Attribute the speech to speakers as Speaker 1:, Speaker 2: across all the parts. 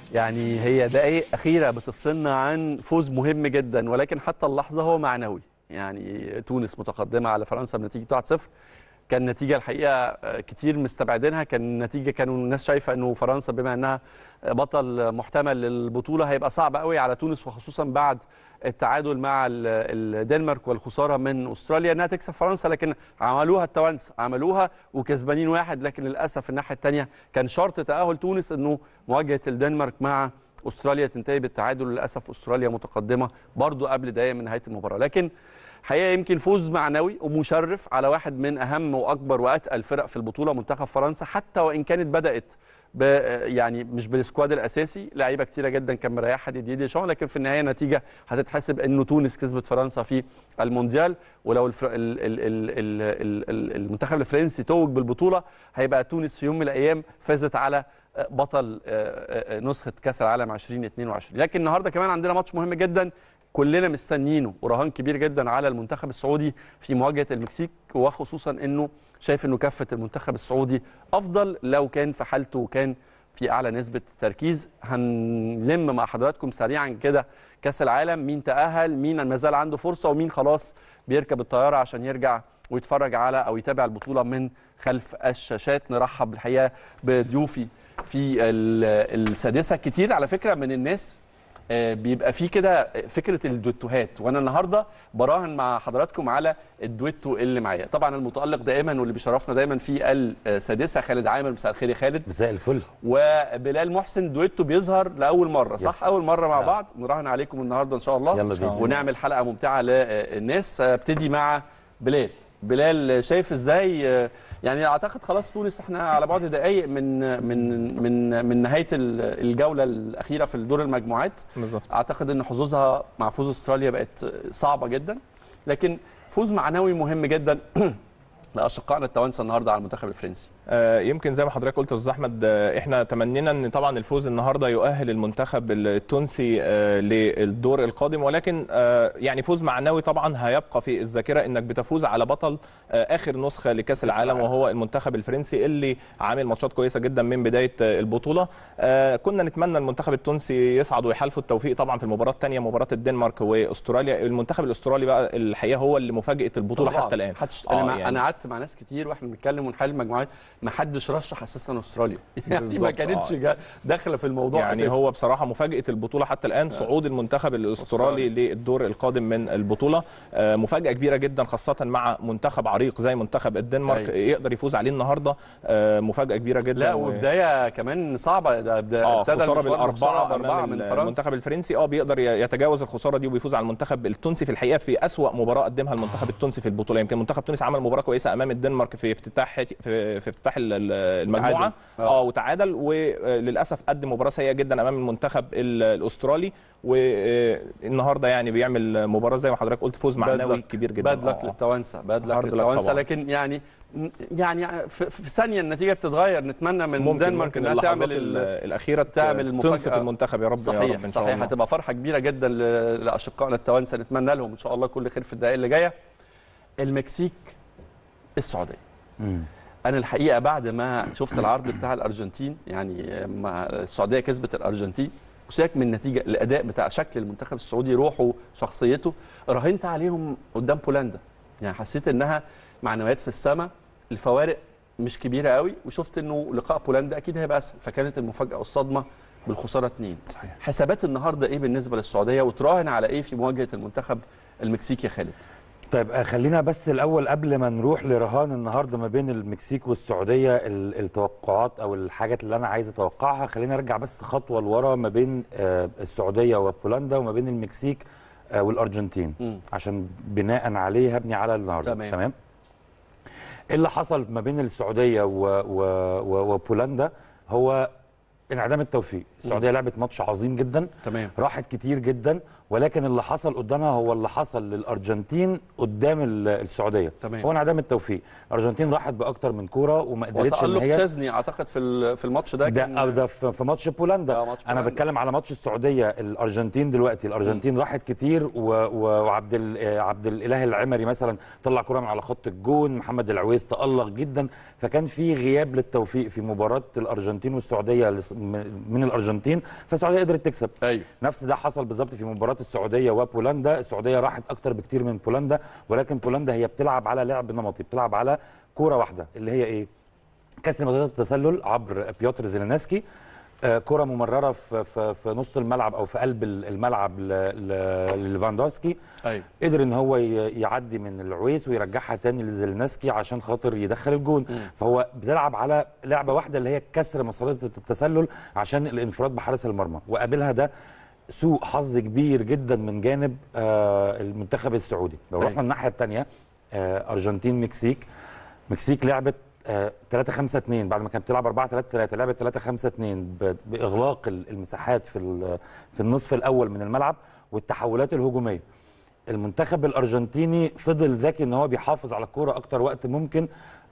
Speaker 1: يعني هي دقائق أخيرة بتفصلنا عن فوز مهم جدا ولكن حتى اللحظة هو معنوي يعني تونس متقدمة على فرنسا بنتيجة 1-0 كان نتيجة الحقيقة كتير مستبعدينها كان نتيجة كانوا الناس شايفة أنه فرنسا بما أنها بطل محتمل للبطولة هيبقى صعب قوي على تونس وخصوصا بعد التعادل مع الدنمارك والخسارة من أستراليا أنها تكسب فرنسا لكن عملوها التوانسة عملوها وكسبانين واحد لكن للأسف الناحية الثانية كان شرط تأهل تونس أنه مواجهة الدنمارك مع أستراليا تنتهي بالتعادل للأسف أستراليا متقدمة برضو قبل دقايق من نهاية المباراة لكن حقيقه يمكن فوز معنوي ومشرف على واحد من اهم واكبر واتقل فرق في البطوله منتخب فرنسا حتى وان كانت بدات ب يعني مش بالسكواد الاساسي لعيبه كتيره جدا كان مريحها ديدي ديشان لكن في النهايه نتيجه هتتحسب انه تونس كسبت فرنسا في المونديال ولو الفر... ال... ال... ال... ال... ال... المنتخب الفرنسي توج بالبطوله هيبقى تونس في يوم من الايام فازت على بطل نسخه كاس العالم 2022 لكن النهارده كمان عندنا ماتش مهم جدا كلنا مستنيينه ورهان كبير جدا على المنتخب السعودي في مواجهه المكسيك وخصوصا انه شايف انه كفه المنتخب السعودي افضل لو كان في حالته وكان في اعلى نسبه تركيز هنلم مع حضراتكم سريعا كده كاس العالم مين تاهل مين ما زال عنده فرصه ومين خلاص بيركب الطياره عشان يرجع ويتفرج على او يتابع البطوله من خلف الشاشات نرحب الحقيقه بضيوفي في السادسه كتير على فكره من الناس بيبقى في كده فكره الدويتوهات وانا النهارده براهن مع حضراتكم على الدويتو اللي معايا طبعا المتالق دائما واللي بيشرفنا دايما في السادسه خالد عامر مساء الخير يا خالد
Speaker 2: مساء الفل
Speaker 1: وبلال محسن دويتو بيظهر لاول مره صح يس. اول مره مع بعض نراهن عليكم النهارده ان شاء الله
Speaker 2: يلا بينا
Speaker 1: ونعمل حلقه ممتعه للناس ابتدي مع بلال بلال شايف ازاي يعني اعتقد خلاص تونس احنا على بعد دقائق من من من من نهايه الجوله الاخيره في الدور المجموعات
Speaker 3: بالظبط
Speaker 1: اعتقد ان حظوظها مع فوز استراليا بقت صعبه جدا لكن فوز معنوي مهم جدا لاشقائنا التوانسه النهارده على المنتخب الفرنسي
Speaker 3: آه يمكن زي ما حضرتك قلت يا استاذ احمد آه احنا تمنينا ان طبعا الفوز النهارده يؤهل المنتخب التونسي آه للدور القادم ولكن يعني فوز معنوي طبعا هيبقى في الذاكره انك بتفوز على بطل اخر نسخه لكاس العالم وهو المنتخب الفرنسي اللي عامل ماتشات كويسه جدا من بدايه البطوله كنا نتمنى المنتخب التونسي يصعد ويحالفه التوفيق طبعا في المباراه الثانيه مباراه الدنمارك واستراليا المنتخب الاسترالي بقى الحقيقه هو اللي مفاجاه البطوله
Speaker 1: طبعا.
Speaker 3: حتى الان
Speaker 1: حتش... انا يعني انا قعدت مع ناس كتير واحنا بنتكلم ونحل المجموعات ما حدش رشح اساسا استراليا يعني ما كانتش آه. داخله في الموضوع
Speaker 3: يعني أساسا. هو بصراحه مفاجاه البطوله حتى الان صعود المنتخب الاسترالي للدور القادم من البطوله آه مفاجاه كبيره جدا خاصه مع منتخب عريق زي منتخب الدنمارك أي. يقدر يفوز عليه النهارده آه مفاجاه كبيره جدا
Speaker 1: لا وبدايه و... كمان صعبه ده
Speaker 3: بدايه آه خساره بالاربعه امام من المنتخب الفرنسي اه بيقدر يتجاوز الخساره دي وبيفوز على المنتخب التونسي في الحقيقه في اسوا مباراه قدمها المنتخب التونسي في البطوله يمكن منتخب تونس عمل مباراه كويسه امام الدنمارك في افتتاح في, في افتتاح المجموعه اه وتعادل وللاسف قدم مباراه سيئه جدا امام المنتخب الاسترالي والنهارده يعني بيعمل مباراه زي ما حضرتك قلت فوز معنوي كبير جدا
Speaker 1: باد لك للتوانسه باد لك للتوانسه لكن يعني يعني في, في ثانيه النتيجه بتتغير نتمنى من الدنمارك
Speaker 3: انها تعمل
Speaker 1: الاخيره تعمل
Speaker 3: المفاجاه تنصف المنتخب يا رب
Speaker 1: صحيح
Speaker 3: يا رب ان شاء
Speaker 1: صحيح
Speaker 3: الله
Speaker 1: هتبقى فرحه كبيره جدا لاشقائنا التوانسه نتمنى لهم ان شاء الله كل خير في الدقائق اللي جايه المكسيك السعوديه مم. انا الحقيقه بعد ما شفت العرض بتاع الارجنتين يعني ما السعوديه كسبت الارجنتين وسيبك من النتيجه الاداء بتاع شكل المنتخب السعودي روحه شخصيته راهنت عليهم قدام بولندا يعني حسيت انها معنويات في السماء الفوارق مش كبيره قوي وشفت انه لقاء بولندا اكيد هيبقى اسهل فكانت المفاجاه والصدمه بالخساره اثنين
Speaker 3: صحيح.
Speaker 1: حسابات النهارده ايه بالنسبه للسعوديه وتراهن على ايه في مواجهه المنتخب المكسيكي يا خالد
Speaker 2: طيب خلينا بس الاول قبل ما نروح لرهان النهارده ما بين المكسيك والسعوديه التوقعات او الحاجات اللي انا عايز اتوقعها خلينا نرجع بس خطوه لورا ما بين السعوديه وبولندا وما بين المكسيك والارجنتين م. عشان بناء عليه هبني على النهارده
Speaker 1: تمام,
Speaker 2: تمام؟ ايه اللي حصل ما بين السعوديه و... و... و... وبولندا هو انعدام التوفيق السعوديه لعبت ماتش عظيم جدا
Speaker 1: تمام
Speaker 2: راحت كتير جدا ولكن اللي حصل قدامها هو اللي حصل للارجنتين قدام السعوديه
Speaker 1: تمام.
Speaker 2: هو انعدام التوفيق الارجنتين راحت باكتر من كوره وما قدرتش
Speaker 1: ان هي تشيزني اعتقد في في الماتش ده
Speaker 2: ده كان ده في ماتش بولندا
Speaker 1: ماتش
Speaker 2: انا بتكلم على ماتش السعوديه الارجنتين دلوقتي الارجنتين م. راحت كتير و... و... وعبد عبد الاله العمري مثلا طلع كوره من على خط الجون محمد العويس تالق جدا فكان في غياب للتوفيق في مباراه الارجنتين والسعوديه م- من الارجنتين فالسعوديه قدرت تكسب
Speaker 1: ايوه
Speaker 2: نفس ده حصل بالظبط في مباراه السعوديه وبولندا السعوديه راحت اكتر بكتير من بولندا ولكن بولندا هي بتلعب على لعب نمطي بتلعب على كوره واحده اللي هي ايه كاس المنتخبات التسلل عبر بيوتر زيلينسكي آه، كرة ممررة في, في, في نص الملعب أو في قلب الملعب ل- ل- لليفاندوفسكي
Speaker 1: ايوه
Speaker 2: قدر ان هو ي- يعدي من العويس ويرجعها تاني لزيلنسكي عشان خاطر يدخل الجون فهو بيلعب على لعبه واحده اللي هي كسر مسارات التسلل عشان الانفراد بحارس المرمى وقابلها ده سوء حظ كبير جدا من جانب آه المنتخب السعودي لو
Speaker 1: أيوة.
Speaker 2: رحنا الناحيه الثانيه آه ارجنتين مكسيك مكسيك لعبت آه 3 5 2 بعد ما كانت بتلعب 4 3 3 لعبت 3 5 2 ب- باغلاق ال- المساحات في ال- في النصف الاول من الملعب والتحولات الهجوميه المنتخب الارجنتيني فضل ذكي ان هو بيحافظ على الكوره اكتر وقت ممكن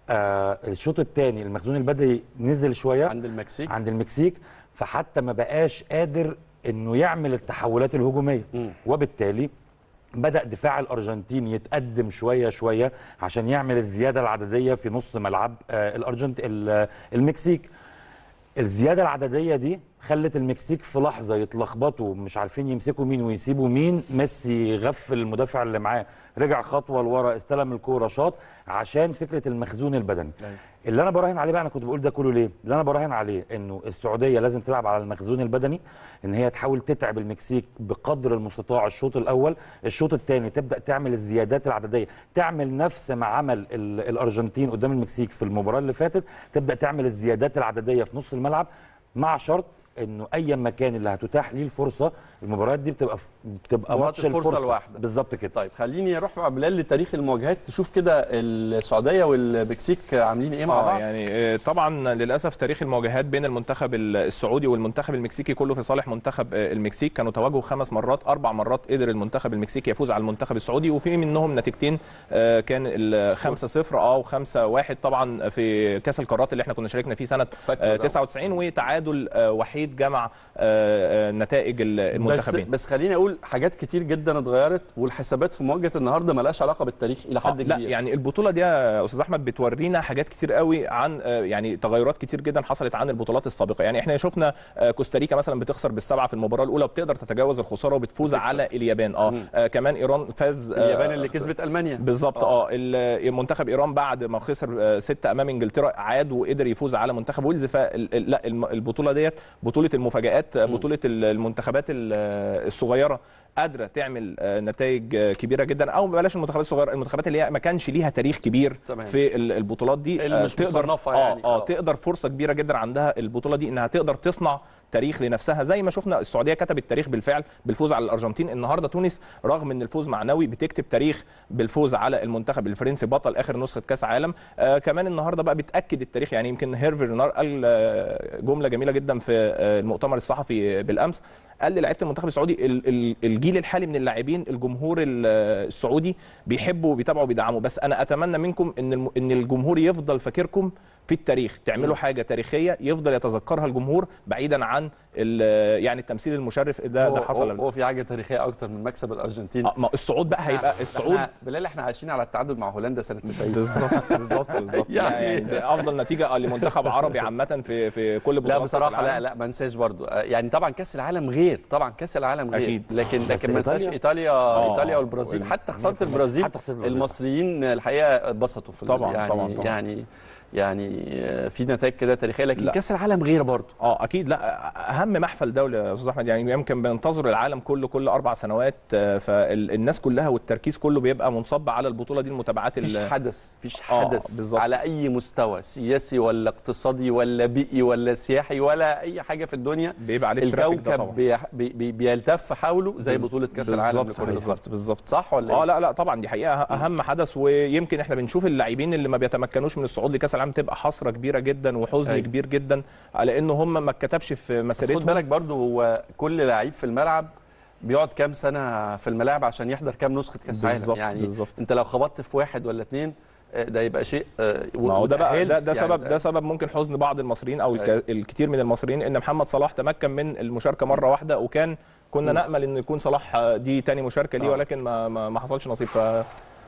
Speaker 2: آه الشوط الثاني المخزون البدني نزل شويه
Speaker 1: عند المكسيك
Speaker 2: عند المكسيك فحتى ما بقاش قادر انه يعمل التحولات الهجوميه
Speaker 1: مم.
Speaker 2: وبالتالي بدا دفاع الارجنتين يتقدم شويه شويه عشان يعمل الزياده العدديه في نص ملعب آه الارجنت ال- المكسيك الزياده العدديه دي خلت المكسيك في لحظه يتلخبطوا مش عارفين يمسكوا مين ويسيبوا مين ميسي غفل المدافع اللي معاه رجع خطوه لورا استلم الكوره شاط عشان فكره المخزون البدني
Speaker 1: أيوة.
Speaker 2: اللي انا براهن عليه بقى انا كنت بقول ده كله ليه اللي انا براهن عليه انه السعوديه لازم تلعب على المخزون البدني ان هي تحاول تتعب المكسيك بقدر المستطاع الشوط الاول الشوط الثاني تبدا تعمل الزيادات العدديه تعمل نفس ما عمل ال- الارجنتين قدام المكسيك في المباراه اللي فاتت تبدا تعمل الزيادات العدديه في نص الملعب مع شرط انه اي مكان اللي هتتاح ليه الفرصه المباريات دي بتبقى بتبقى
Speaker 1: مباراة
Speaker 2: ماتش
Speaker 1: الفرصة
Speaker 2: الفرصه
Speaker 1: الواحدة.
Speaker 2: بالظبط كده
Speaker 1: طيب خليني اروح مع بلال لتاريخ المواجهات نشوف كده السعوديه والمكسيك عاملين ايه مع
Speaker 3: آه
Speaker 1: بعض
Speaker 3: يعني آه، طبعا للاسف تاريخ المواجهات بين المنتخب السعودي والمنتخب المكسيكي كله في صالح منتخب آه، المكسيك كانوا تواجهوا خمس مرات اربع مرات قدر المنتخب المكسيكي يفوز على المنتخب السعودي وفي منهم نتيجتين آه، كان ال 5 0 اه و5 1 طبعا في كاس القارات اللي احنا كنا شاركنا فيه سنه
Speaker 1: فاكره
Speaker 3: آه،
Speaker 1: ده.
Speaker 3: 99 وتعادل آه، وحيد جمع آه، آه، نتائج ال-
Speaker 1: بس
Speaker 3: المنتخبين
Speaker 1: بس خليني اقول حاجات كتير جدا اتغيرت والحسابات في مواجهه النهارده ملهاش علاقه بالتاريخ الى حد
Speaker 3: آه،
Speaker 1: كبير
Speaker 3: لا يعني البطوله دي يا استاذ احمد بتورينا حاجات كتير قوي عن آه، يعني تغيرات كتير جدا حصلت عن البطولات السابقه يعني احنا شفنا آه، كوستاريكا مثلا بتخسر بالسبعه في المباراه الاولى وبتقدر تتجاوز الخساره وبتفوز
Speaker 1: بتكسب.
Speaker 3: على اليابان اه
Speaker 1: مم.
Speaker 3: آه، كمان ايران فاز آه،
Speaker 1: اليابان اللي كسبت المانيا
Speaker 3: بالظبط اه ال- منتخب ايران بعد ما خسر آه، ستة امام انجلترا عاد وقدر يفوز على منتخب ويلز فلا البطوله ديت بطوله المفاجات آه، بطوله ال- المنتخبات ال- آه، الصغيره قادره تعمل آه، نتائج آه، كبيره جدا او بلاش المنتخبات الصغيره المنتخبات اللي هي ما كانش ليها تاريخ كبير
Speaker 1: تمام.
Speaker 3: في ال- البطولات دي
Speaker 1: اللي
Speaker 3: آه،
Speaker 1: مش مصنفة
Speaker 3: اه
Speaker 1: يعني،
Speaker 3: اه
Speaker 1: آه.
Speaker 3: تقدر فرصه كبيره جدا عندها البطوله دي انها تقدر تصنع تاريخ لنفسها زي ما شفنا السعوديه كتبت تاريخ بالفعل بالفوز على الارجنتين النهارده تونس رغم ان الفوز معنوي بتكتب تاريخ بالفوز على المنتخب الفرنسي بطل اخر نسخه كاس عالم آه كمان النهارده بقى بتاكد التاريخ يعني يمكن هيرفي رينار قال آه، جمله جميله جدا في آه، المؤتمر الصحفي بالامس قال للاعيبه المنتخب السعودي ال- ال- الجيل الحالي من اللاعبين الجمهور ال- السعودي بيحبوا وبيتابعوا وبيدعموا بس انا اتمنى منكم ان الم- ان الجمهور يفضل فاكركم في التاريخ تعملوا حاجه تاريخيه يفضل يتذكرها الجمهور بعيدا عن ال- يعني التمثيل المشرف ده ده
Speaker 1: هو-
Speaker 3: حصل
Speaker 1: هو, هو في حاجه تاريخيه اكتر من مكسب الارجنتين
Speaker 3: آه، ما الصعود بقى هيبقى
Speaker 1: إحنا-
Speaker 3: الصعود
Speaker 1: إحنا- بلال احنا عايشين على التعادل مع هولندا سنه 90
Speaker 3: بالظبط بالظبط بالظبط
Speaker 1: يعني-
Speaker 3: يعني ده افضل نتيجه لمنتخب عربي عامه في في كل
Speaker 1: لا
Speaker 3: بطولات كأس
Speaker 1: بصراحه لا
Speaker 3: العالم.
Speaker 1: لا ما انساش برضو آه، يعني طبعا كاس العالم غير طبعا كاس العالم غير
Speaker 3: أكيد.
Speaker 1: لكن
Speaker 2: بس
Speaker 1: لكن ما انساش
Speaker 2: إيطاليا-
Speaker 1: ايطاليا
Speaker 3: آه.
Speaker 1: ايطاليا والبرازيل
Speaker 3: وال-
Speaker 1: حتى خساره البرازيل
Speaker 2: حتى خسارة البرازيل.
Speaker 1: المصريين الحقيقه اتبسطوا في ال-
Speaker 3: طبعاً،
Speaker 1: يعني
Speaker 3: طبعاً، طبعاً.
Speaker 1: يعني يعني آه، في نتائج كده تاريخيه لكن
Speaker 3: لا.
Speaker 1: كاس العالم غير برضو
Speaker 3: اه اكيد لا اهم محفل دولي يا استاذ احمد يعني يمكن بينتظر العالم كله كل اربع سنوات آه، فالناس كلها والتركيز كله بيبقى منصب على البطوله دي المتابعات
Speaker 1: مفيش
Speaker 3: ال-
Speaker 1: حدث مفيش
Speaker 3: آه،
Speaker 1: حدث
Speaker 3: بالظبط.
Speaker 1: على اي مستوى سياسي ولا اقتصادي ولا بيئي ولا سياحي ولا اي حاجه في الدنيا
Speaker 3: بيبقى عليه الترافيك ده
Speaker 1: الكوكب
Speaker 3: طبعا
Speaker 1: بي بي بي بيلتف حوله زي
Speaker 3: بز-
Speaker 1: بطوله كاس العالم
Speaker 3: بالظبط
Speaker 1: لكره القدم
Speaker 3: بالظبط بالظبط
Speaker 1: صح ولا
Speaker 3: اه
Speaker 1: إيه؟
Speaker 3: لا لا طبعا دي حقيقه اهم حدث ويمكن احنا بنشوف اللاعبين اللي ما بيتمكنوش من الصعود لكاس العالم تبقى حسره كبيره جدا وحزن
Speaker 1: أيوة.
Speaker 3: كبير جدا على ان هم ما اتكتبش في
Speaker 1: بس خد
Speaker 3: مسيرتهم
Speaker 1: بالك برضو هو كل لعيب في الملعب بيقعد كام سنه في الملاعب عشان يحضر كام نسخه كاس عالم
Speaker 3: بالظبط،
Speaker 1: يعني
Speaker 3: بالظبط.
Speaker 1: انت لو خبطت في واحد ولا اتنين آه، ده يبقى شيء آه،
Speaker 3: ما هو ده بقى
Speaker 1: وتأهلت
Speaker 3: ده, ده
Speaker 1: يعني
Speaker 3: سبب ده سبب ممكن حزن بعض المصريين او الك-
Speaker 1: أيوة.
Speaker 3: الكثير من المصريين ان محمد صلاح تمكن من المشاركه مره واحده وكان كنا
Speaker 1: مم.
Speaker 3: نامل ان يكون صلاح دي تاني مشاركه ليه
Speaker 1: آه.
Speaker 3: ولكن ما ما, ما حصلش نصيب ف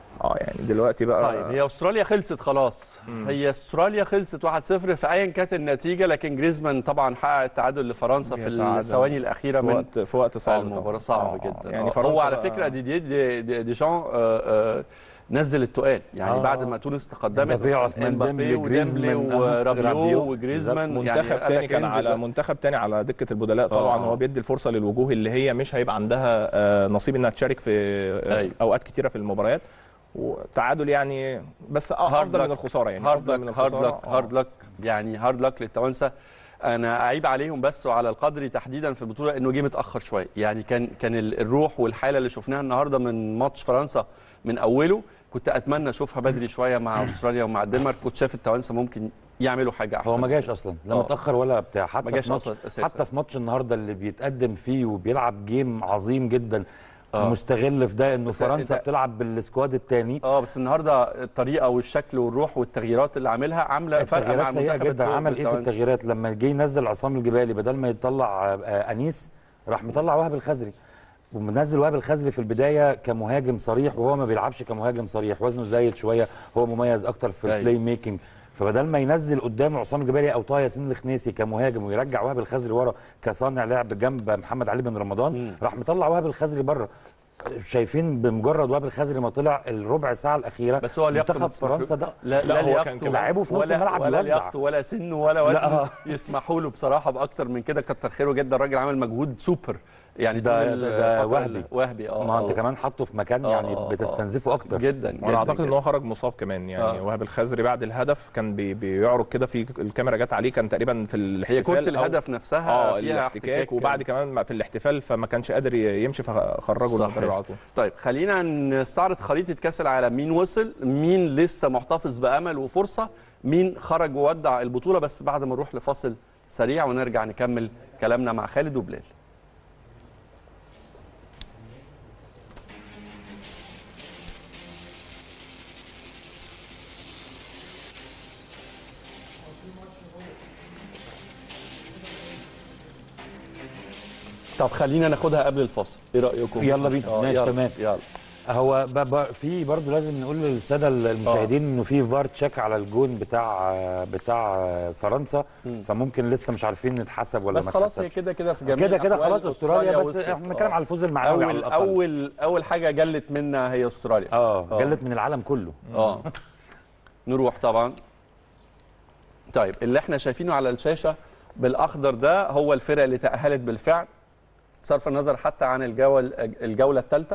Speaker 3: اه يعني دلوقتي بقى
Speaker 1: طيب هي استراليا خلصت خلاص هي استراليا خلصت 1-0 في ايا كانت النتيجه لكن جريزمان طبعا حقق التعادل لفرنسا في
Speaker 3: بيتعادل.
Speaker 1: الثواني الاخيره
Speaker 3: في
Speaker 1: من
Speaker 3: وقت في وقت صعب
Speaker 1: المباراه
Speaker 3: طبعاً.
Speaker 1: صعبه
Speaker 3: آه،
Speaker 1: جدا
Speaker 3: يعني
Speaker 1: آه.
Speaker 3: فرنسا
Speaker 1: هو على فكره دي دي دي, دي, دي جان آه آه نزل التقال يعني
Speaker 2: آه.
Speaker 1: بعد ما تونس تقدمت
Speaker 2: مبابي، عثمان ديمبلي،
Speaker 1: وديمبلي
Speaker 2: جريزمان، آه،
Speaker 1: ورابيو
Speaker 2: رابيو.
Speaker 1: وجريزمان
Speaker 3: منتخب
Speaker 1: قال
Speaker 3: تاني
Speaker 1: لك
Speaker 3: كان
Speaker 1: انزل
Speaker 3: على
Speaker 1: بقى.
Speaker 3: منتخب تاني على دكه البدلاء طبعا
Speaker 1: آه.
Speaker 3: هو بيدي الفرصه للوجوه اللي هي مش هيبقى عندها آه، نصيب انها تشارك في آه،
Speaker 1: أيوة.
Speaker 3: اوقات كتيره في المباريات وتعادل يعني بس آه،
Speaker 1: هارد
Speaker 3: افضل
Speaker 1: لك.
Speaker 3: من الخساره يعني
Speaker 1: هارد
Speaker 3: افضل من
Speaker 1: لك هارد
Speaker 3: الخساره
Speaker 1: لك هارد لك يعني هارد لك للتوانسه انا اعيب عليهم بس وعلى القدري تحديدا في البطوله انه جه متاخر شويه يعني كان كان ال- الروح والحاله اللي شفناها النهارده من ماتش فرنسا من اوله كنت اتمنى اشوفها بدري شويه مع استراليا ومع الدنمارك كنت شايف التوانسه ممكن يعملوا حاجه احسن
Speaker 2: هو ما جاش اصلا لا
Speaker 1: آه.
Speaker 2: متاخر ولا بتاع حتى
Speaker 1: ما جاش
Speaker 2: في ماتش
Speaker 1: أصلاً أساساً.
Speaker 2: حتى في ماتش النهارده اللي بيتقدم فيه وبيلعب جيم عظيم جدا
Speaker 1: آه.
Speaker 2: مستغل في ده انه
Speaker 1: بس
Speaker 2: فرنسا
Speaker 1: أنت-
Speaker 2: بتلعب بالسكواد الثاني
Speaker 1: اه بس النهارده الطريقه والشكل والروح والتغييرات اللي عاملها عامله فرق مع
Speaker 2: التغييرات سيئه
Speaker 1: المنتخب
Speaker 2: جدا
Speaker 1: التو-
Speaker 2: عمل ايه في
Speaker 1: التوانسي.
Speaker 2: التغييرات لما جه ينزل عصام الجبالي بدل ما يطلع آه، انيس راح مطلع وهب الخزري ومنزل وهب الخزري في البدايه كمهاجم صريح وهو ما بيلعبش كمهاجم صريح وزنه زايد شويه هو مميز اكتر في
Speaker 1: أيوة.
Speaker 2: البلاي ميكنج فبدل ما ينزل قدامه عصام الجبالي او طه ياسين الخنيسي كمهاجم ويرجع وهب الخزري ورا كصانع لعب جنب محمد علي بن رمضان راح مطلع وهب الخزري بره شايفين بمجرد وهب الخزري ما طلع الربع ساعه الاخيره
Speaker 1: بس هو لياقته
Speaker 2: منتخب
Speaker 1: ما تسمحش-
Speaker 2: فرنسا ده
Speaker 1: لا,
Speaker 3: لا،
Speaker 1: لا
Speaker 3: هو
Speaker 1: لياقته
Speaker 3: كان كمان
Speaker 2: لعبه في نص
Speaker 1: ولا-
Speaker 2: الملعب
Speaker 1: ولا
Speaker 2: يوزع.
Speaker 1: لياقته ولا سنه ولا وزنه
Speaker 2: لا.
Speaker 1: يسمحوا له بصراحه باكتر من كده كتر خيره جدا الراجل عمل مجهود سوبر يعني
Speaker 2: ده-
Speaker 1: طول
Speaker 2: ده- ده
Speaker 1: الفترة
Speaker 2: وهبي.
Speaker 1: ال- وهبي اه
Speaker 2: ما انت
Speaker 1: آه.
Speaker 2: كمان حاطه في مكان
Speaker 1: آه،
Speaker 2: يعني
Speaker 1: آه، آه.
Speaker 2: بتستنزفه اكتر
Speaker 1: جدا جدا
Speaker 3: وانا اعتقد
Speaker 1: جداً.
Speaker 3: ان هو خرج مصاب كمان يعني
Speaker 1: آه.
Speaker 3: وهب الخزري بعد الهدف كان بي بيعرج كده في الكاميرا جت عليه كان تقريبا في
Speaker 1: هي
Speaker 3: الاحتفال
Speaker 1: كره
Speaker 3: أو-
Speaker 1: الهدف نفسها
Speaker 3: اه
Speaker 1: فيها
Speaker 3: الاحتكاك وبعد كمان في الاحتفال فما كانش قادر يمشي فخرجه
Speaker 1: صحيح.
Speaker 3: المدرب على طول
Speaker 1: طيب خلينا نستعرض خريطه كاس العالم مين وصل مين لسه محتفظ بامل وفرصه مين خرج وودع البطوله بس بعد ما نروح لفاصل سريع ونرجع نكمل كلامنا مع خالد وبلال طب خلينا ناخدها قبل الفاصل ايه رايكم
Speaker 2: يلا بينا.
Speaker 1: آه،
Speaker 2: ماشي،
Speaker 1: يلا،
Speaker 2: تمام.
Speaker 1: يلا
Speaker 2: هو ب- ب- في برضه لازم نقول للساده المشاهدين انه في فار تشيك على الجون بتاع بتاع فرنسا فممكن لسه مش عارفين نتحسب ولا
Speaker 1: بس
Speaker 2: ما
Speaker 1: خلاص هي
Speaker 2: اتحسبش.
Speaker 1: كده كده في جميع
Speaker 2: كده كده
Speaker 1: الأحوال
Speaker 2: خلاص استراليا بس
Speaker 1: وصلت.
Speaker 2: احنا بنتكلم
Speaker 1: آه.
Speaker 2: على الفوز المعنوي على
Speaker 1: اول
Speaker 2: الأقل.
Speaker 1: اول اول حاجه جلت منا هي استراليا
Speaker 2: اه جلت من العالم كله
Speaker 1: اه نروح طبعا طيب اللي احنا شايفينه على الشاشه بالاخضر ده هو الفرق اللي تاهلت بالفعل صرف النظر حتى عن الجوله الجوله الثالثه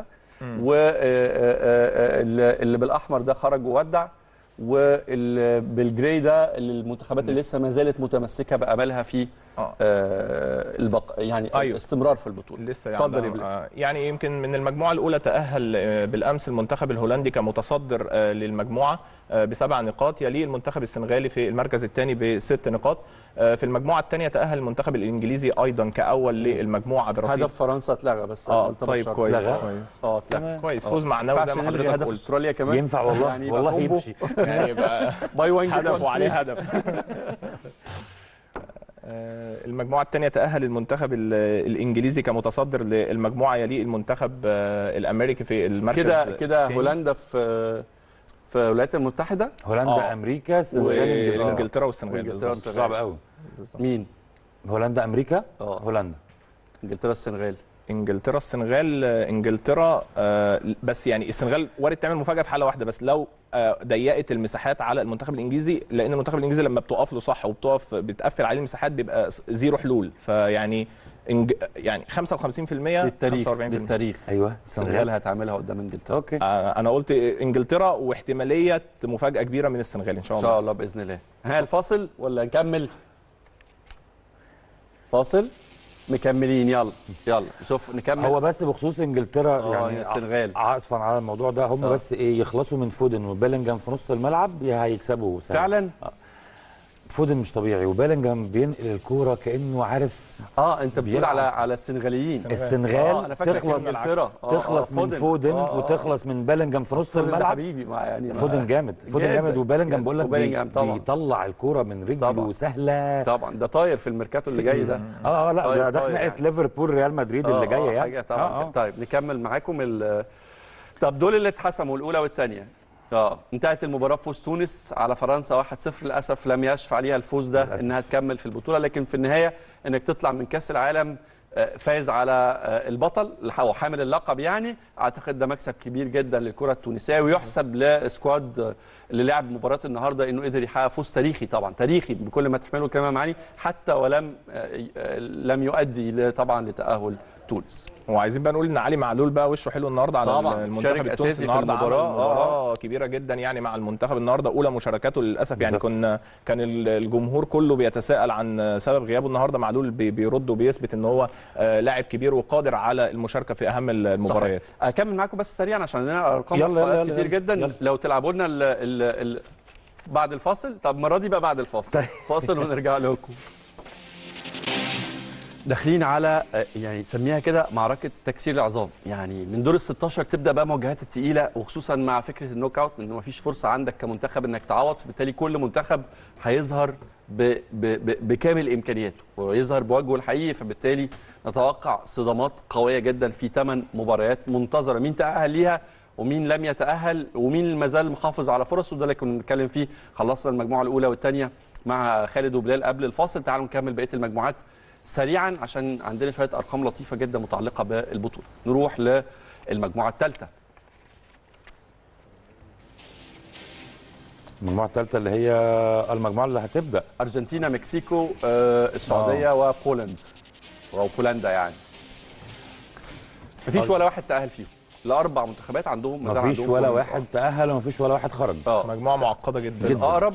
Speaker 1: واللي بالاحمر ده خرج وودع وبالجراي ده اللي المنتخبات اللي لسه ما زالت متمسكه باملها في
Speaker 3: اه
Speaker 1: آه، البق يعني
Speaker 3: أيوة.
Speaker 1: الاستمرار في البطوله
Speaker 3: لسه
Speaker 1: اتفضل يا
Speaker 3: يعني
Speaker 1: بلال.
Speaker 3: آه، يعني يمكن من المجموعه الاولى تاهل آه، بالامس المنتخب الهولندي كمتصدر آه، للمجموعه آه، بسبع نقاط يليه المنتخب السنغالي في المركز الثاني بست نقاط آه، في المجموعه الثانيه تاهل المنتخب الانجليزي ايضا كاول للمجموعه برصيد
Speaker 1: هدف فرنسا اتلغى بس
Speaker 3: اه
Speaker 1: قلت
Speaker 3: طيب
Speaker 1: بشرط.
Speaker 3: كويس
Speaker 2: لغى؟
Speaker 3: كويس
Speaker 1: اه اتلغى
Speaker 3: كويس
Speaker 1: آه.
Speaker 3: فوز معنوي
Speaker 1: ينفعش
Speaker 3: زي ما
Speaker 1: نلغي
Speaker 3: حضرتك
Speaker 1: هدف
Speaker 3: قلت
Speaker 1: استراليا كمان
Speaker 2: ينفع والله
Speaker 1: يعني يبقى
Speaker 2: والله
Speaker 1: كومبو.
Speaker 2: يمشي
Speaker 3: يعني يبقى
Speaker 1: باي وان
Speaker 3: هدف وعليه هدف آه، المجموعة الثانية تأهل المنتخب ال- الإنجليزي كمتصدر للمجموعة يليه المنتخب آه، الأمريكي في المركز
Speaker 1: كده كده
Speaker 3: الثاني.
Speaker 1: هولندا في في الولايات المتحدة
Speaker 2: هولندا
Speaker 3: آه.
Speaker 2: امريكا السنغال انجلترا
Speaker 3: وإنجلترا والسنغال
Speaker 1: وإنجلترا
Speaker 3: بالظبط
Speaker 2: مش صعب قوي
Speaker 1: مين؟
Speaker 2: هولندا امريكا
Speaker 1: اه
Speaker 2: هولندا
Speaker 1: انجلترا السنغال
Speaker 3: انجلترا السنغال آه، انجلترا آه، بس يعني السنغال وارد تعمل مفاجاه في حاله واحده بس لو آه، ضيقت المساحات على المنتخب الانجليزي لان المنتخب الانجليزي لما بتقف له صح وبتقف بتقفل عليه المساحات بيبقى زيرو حلول فيعني إنج... يعني 55%
Speaker 1: للتاريخ
Speaker 3: 45%
Speaker 1: للتاريخ
Speaker 2: ايوه
Speaker 1: السنغال
Speaker 2: السنغال
Speaker 1: هتعملها قدام انجلترا
Speaker 2: اوكي
Speaker 3: آه، انا قلت انجلترا واحتماليه مفاجاه كبيره من السنغال ان شاء
Speaker 1: ان
Speaker 3: الله
Speaker 1: شاء الله باذن الله ها الفاصل ولا نكمل فاصل مكملين يلا يلا شوف نكمل
Speaker 2: هو بس بخصوص انجلترا
Speaker 1: آه،
Speaker 2: يعني
Speaker 1: السنغال.
Speaker 2: عطفا على الموضوع ده هم
Speaker 1: آه.
Speaker 2: بس ايه يخلصوا من فودن وبيلينجهام في نص الملعب يا هيكسبوا سهل.
Speaker 1: فعلا
Speaker 2: فودن مش طبيعي وبيلينجهام بينقل الكوره كانه عارف
Speaker 1: اه انت بتقول
Speaker 2: بيلعب.
Speaker 1: على على السنغاليين
Speaker 2: السنغال
Speaker 1: آه، أنا فاكرك
Speaker 2: تخلص
Speaker 1: من انجلترا. آه،
Speaker 2: تخلص
Speaker 1: آه،
Speaker 2: من فودن
Speaker 1: آه، آه.
Speaker 2: وتخلص من بيلينجهام في نص
Speaker 1: فودن ده
Speaker 2: الملعب
Speaker 1: حبيبي مع يعني
Speaker 2: فودن جامد فودن
Speaker 1: جدا،
Speaker 2: جامد وبيلينجهام
Speaker 1: جدا.
Speaker 2: بقول لك بي
Speaker 1: وبيلينجهام طبعا.
Speaker 2: بيطلع الكوره من رجله
Speaker 1: طبعا.
Speaker 2: سهله
Speaker 1: طبعا ده طاير في الميركاتو اللي جاي ده
Speaker 2: اه اه لا
Speaker 1: طيب،
Speaker 2: ده, ده
Speaker 1: طيب
Speaker 2: خناقه
Speaker 1: يعني.
Speaker 2: ليفربول ريال مدريد
Speaker 1: آه،
Speaker 2: اللي
Speaker 1: آه،
Speaker 2: جايه يعني
Speaker 1: حاجه طبعا
Speaker 2: آه، آه.
Speaker 1: طيب نكمل معاكم ال- طب دول اللي اتحسموا الاولى والثانيه اه انتهت المباراه بفوز تونس على فرنسا 1-0 للاسف لم يشفع ليها الفوز ده
Speaker 2: للأسف.
Speaker 1: انها تكمل في البطوله لكن في النهايه انك تطلع من كاس العالم آه، فايز على آه، البطل او حامل اللقب يعني اعتقد ده مكسب كبير جدا للكره التونسيه ويحسب لسكواد آه، اللي لعب مباراه النهارده انه قدر يحقق فوز تاريخي طبعا تاريخي بكل ما تحمله الكلمه معاني حتى ولم آه، آه، لم يؤدي ل- طبعا لتاهل تونس
Speaker 3: وعايزين بقى نقول ان علي معلول بقى وشه حلو النهارده على
Speaker 1: طبعاً،
Speaker 3: المنتخب
Speaker 1: شارك
Speaker 3: التونسي
Speaker 1: أساسي في
Speaker 3: النهارده عمل
Speaker 1: المباراة.
Speaker 3: مباراه كبيره جدا يعني مع المنتخب النهارده اولى مشاركاته للاسف يعني
Speaker 2: بالظبط.
Speaker 3: كنا كان ال- الجمهور كله بيتساءل عن سبب غيابه النهارده معلول بي- بيرد وبيثبت ان هو آه، لاعب كبير وقادر على المشاركه في اهم المباريات
Speaker 1: صحيح. اكمل معاكم بس سريعا عشان عندنا ارقام
Speaker 2: يلا، يلا،
Speaker 1: إحصائيات
Speaker 2: يلا،
Speaker 1: كتير
Speaker 2: يلا.
Speaker 1: جدا
Speaker 2: يلا.
Speaker 1: لو تلعبوا لنا ال ال ال بعد الفاصل طب المره دي بقى بعد الفاصل فاصل ونرجع لكم داخلين على آه، يعني سميها كده معركه تكسير العظام يعني من دور ال 16 تبدا بقى مواجهات الثقيله وخصوصا مع فكره النوك اوت انه مفيش فرصه عندك كمنتخب انك تعوض فبالتالي كل منتخب هيظهر ب ب ب بكامل امكانياته ويظهر بوجهه الحقيقي فبالتالي نتوقع صدامات قويه جدا في ثمان مباريات منتظره مين تاهل ليها ومين لم يتاهل ومين ما زال محافظ على فرصه ده اللي كنا بنتكلم فيه خلصنا المجموعه الاولى والثانيه مع خالد وبلال قبل الفاصل تعالوا نكمل بقيه المجموعات سريعا عشان عندنا شويه ارقام لطيفه جدا متعلقه بالبطوله نروح للمجموعه الثالثه
Speaker 2: المجموعه الثالثه اللي هي المجموعه اللي هتبدا
Speaker 1: ارجنتينا مكسيكو آه، السعوديه وبولند او بولندا يعني مفيش ولا واحد تاهل فيهم الاربع منتخبات عندهم ما زال
Speaker 2: مفيش
Speaker 1: عندهم
Speaker 2: ولا
Speaker 1: فوز.
Speaker 2: واحد تاهل ومفيش ولا واحد خرج
Speaker 1: اه
Speaker 3: مجموعه معقده جدا,
Speaker 2: جداً.
Speaker 1: الاقرب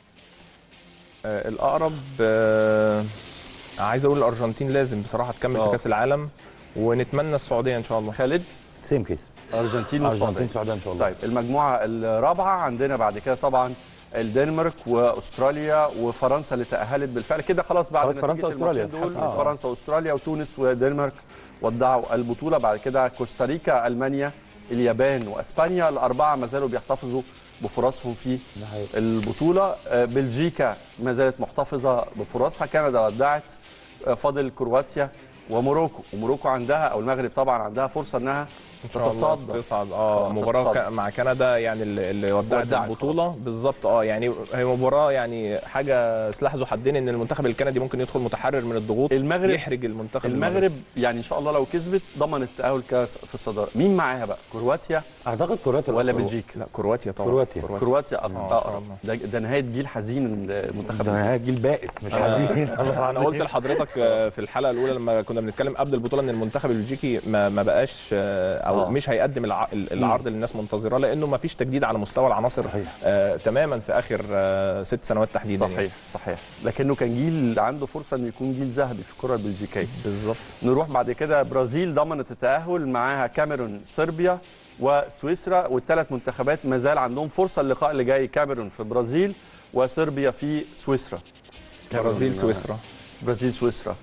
Speaker 3: آه، الاقرب آه، عايز اقول الارجنتين لازم بصراحه تكمل
Speaker 1: آه.
Speaker 3: في كاس العالم ونتمنى السعوديه ان شاء الله
Speaker 1: خالد
Speaker 2: سيم كيس
Speaker 1: ارجنتين
Speaker 2: ارجنتين
Speaker 1: والسعوديه
Speaker 2: السعوديه ان شاء الله
Speaker 1: طيب المجموعه الرابعه عندنا بعد كده طبعا الدنمارك واستراليا وفرنسا اللي تاهلت بالفعل كده خلاص بعد
Speaker 2: خلاص
Speaker 1: نتيجة
Speaker 2: فرنسا وأستراليا
Speaker 1: الماتشين دول
Speaker 2: اتحسموا. آه.
Speaker 1: فرنسا واستراليا وتونس والدنمارك ودعوا البطوله بعد كده كوستاريكا المانيا اليابان واسبانيا الاربعه ما زالوا بيحتفظوا بفرصهم في
Speaker 2: ده حقيقي.
Speaker 1: البطوله آه، بلجيكا ما زالت محتفظه بفرصها كندا ودعت آه، فاضل كرواتيا وموروكو وموروكو عندها او المغرب طبعا عندها فرصه انها
Speaker 3: ان شاء الله
Speaker 1: تتصدر
Speaker 3: تصعد اه
Speaker 1: آه،
Speaker 3: مباراه
Speaker 1: تتصدر.
Speaker 3: ك- مع كندا يعني اللي اللي ودعت
Speaker 1: ودعت
Speaker 3: البطوله بالظبط اه يعني هي مباراه يعني حاجه سلاح ذو حدين ان المنتخب الكندي ممكن يدخل متحرر من الضغوط
Speaker 1: المغرب
Speaker 3: يحرج المنتخب
Speaker 1: المغرب يعني ان شاء الله لو كسبت ضمن التاهل كاس في الصداره مين معاها بقى كرواتيا
Speaker 2: اعتقد كرواتيا
Speaker 1: ولا
Speaker 2: الأقرب.
Speaker 1: بلجيكا
Speaker 3: لا كرواتيا طبعا
Speaker 2: كرواتيا.
Speaker 1: كرواتيا
Speaker 3: آه، إن
Speaker 1: اه
Speaker 3: شاء
Speaker 1: آه.
Speaker 3: الله.
Speaker 1: ده, ده نهايه جيل حزين المنتخب
Speaker 2: ده نهاية جيل بائس مش
Speaker 3: أنا-
Speaker 2: حزين
Speaker 3: انا قلت لحضرتك آه، في الحلقه الاولى لما كنا بنتكلم قبل البطوله ان المنتخب البلجيكي ما, ما بقاش آه، او
Speaker 1: آه.
Speaker 3: مش هيقدم الع- العرض اللي الناس منتظراه لانه ما فيش تجديد على مستوى العناصر
Speaker 2: صحيح.
Speaker 3: آه تماما في اخر آه ست سنوات تحديدا يعني.
Speaker 1: صحيح صحيح لكنه كان جيل عنده فرصه انه يكون جيل ذهبي في الكره البلجيكيه
Speaker 3: بالظبط
Speaker 1: نروح بعد كده برازيل ضمنت التاهل معاها كاميرون صربيا وسويسرا والثلاث منتخبات ما زال عندهم فرصه اللقاء اللي جاي كاميرون في برازيل وصربيا في سويسرا
Speaker 3: برازيل
Speaker 1: كاميرون-
Speaker 3: سويسرا
Speaker 1: برازيل سويسرا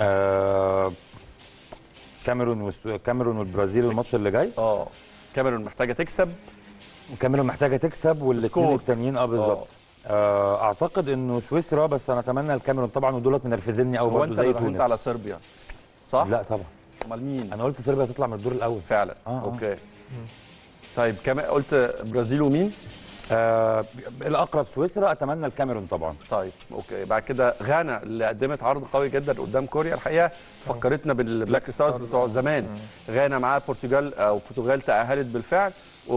Speaker 2: آه، كاميرون والس- كاميرون والبرازيل الماتش اللي جاي
Speaker 1: اه كاميرون محتاجه تكسب
Speaker 2: كاميرون محتاجه تكسب والاثنين
Speaker 1: سكور.
Speaker 2: التانيين اه بالظبط آه، اعتقد انه سويسرا بس انا اتمنى الكاميرون طبعا ودولت منرفزني قوي
Speaker 1: هو
Speaker 2: برضه
Speaker 1: انت
Speaker 2: زي
Speaker 1: اللي راهنت
Speaker 2: تونس
Speaker 1: على صربيا صح؟
Speaker 2: لا طبعا
Speaker 1: امال مين؟
Speaker 2: انا قلت صربيا هتطلع من الدور الاول
Speaker 1: فعلا
Speaker 2: آه، آه.
Speaker 1: اوكي طيب كمان قلت برازيل ومين؟
Speaker 2: آه الاقرب سويسرا اتمنى الكاميرون طبعا
Speaker 1: طيب اوكي بعد كده غانا اللي قدمت عرض قوي جدا قدام كوريا الحقيقه فكرتنا بالبلاك ستارز بتوع زمان غانا معاها البرتغال او البرتغال تاهلت بالفعل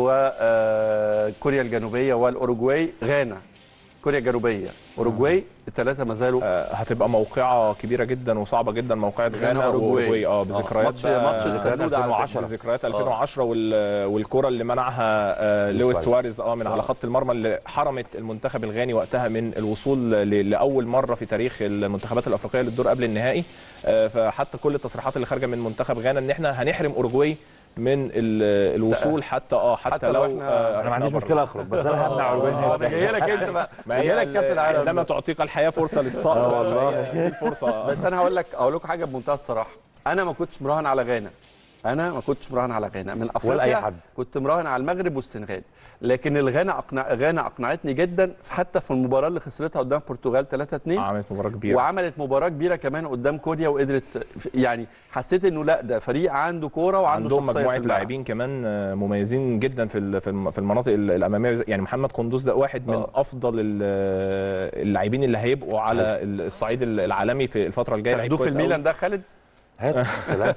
Speaker 1: وكوريا الجنوبيه والاوروجواي غانا كوريا الجنوبيه اوروجواي الثلاثه ما زالوا
Speaker 3: آه هتبقى موقعه كبيره جدا وصعبه جدا موقعه
Speaker 1: غانا
Speaker 3: غانا
Speaker 1: وأوروجواي.
Speaker 3: واوروجواي اه
Speaker 1: آه،
Speaker 3: بذكريات
Speaker 1: ماتش-
Speaker 3: بقى-
Speaker 1: ماتش استردود على
Speaker 2: 2010.
Speaker 1: فكرة.
Speaker 3: ذكريات 2010 وال- والكره اللي منعها آه لويس
Speaker 2: سواريز.
Speaker 3: سواريز اه من على خط المرمى اللي حرمت المنتخب الغاني وقتها من الوصول ل- لاول مره في تاريخ المنتخبات الافريقيه للدور قبل النهائي آه فحتى كل التصريحات اللي خارجه من منتخب غانا ان احنا هنحرم اوروجواي من ال- الوصول حتى اه حتى,
Speaker 1: حتى لو
Speaker 3: لو
Speaker 1: إحنا-
Speaker 3: آه
Speaker 2: انا ما عنديش
Speaker 3: بره.
Speaker 2: مشكله اخرج بس انا همنع
Speaker 1: اه
Speaker 2: اوروجواي
Speaker 1: ده جاي لك انت بقى
Speaker 3: ما
Speaker 1: جاي لك كاس العالم
Speaker 3: عندما تعطيك الحياه فرصه للصقر
Speaker 2: آه والله.
Speaker 3: فهي دي فرصه
Speaker 1: بس انا هقول لك اقول لكم حاجه بمنتهى الصراحه انا ما كنتش مراهن على غانا انا ما كنتش مراهن على غانا من افريقيا
Speaker 2: ولا أي حد.
Speaker 1: كنت مراهن على المغرب والسنغال لكن الغانا أقنع غانا اقنعتني جدا حتى في المباراه اللي خسرتها قدام البرتغال 3 2
Speaker 3: عملت مباراه كبيره
Speaker 1: وعملت مباراه كبيره كمان قدام كوريا وقدرت يعني حسيت انه لا ده فريق عنده كوره وعنده
Speaker 3: عندهم
Speaker 1: شخصية
Speaker 3: مجموعه
Speaker 1: في الملعب.
Speaker 3: لاعبين كمان آه، مميزين جدا في ال- في الم- في المناطق ال- الاماميه يعني محمد قندوز ده واحد من
Speaker 1: آه.
Speaker 3: افضل ال- اللاعبين اللي هيبقوا على الصعيد العالمي في الفتره الجايه لعيب
Speaker 1: تاخدوه في
Speaker 3: كويس أوي.
Speaker 1: الميلان ده خالد
Speaker 2: هات سلام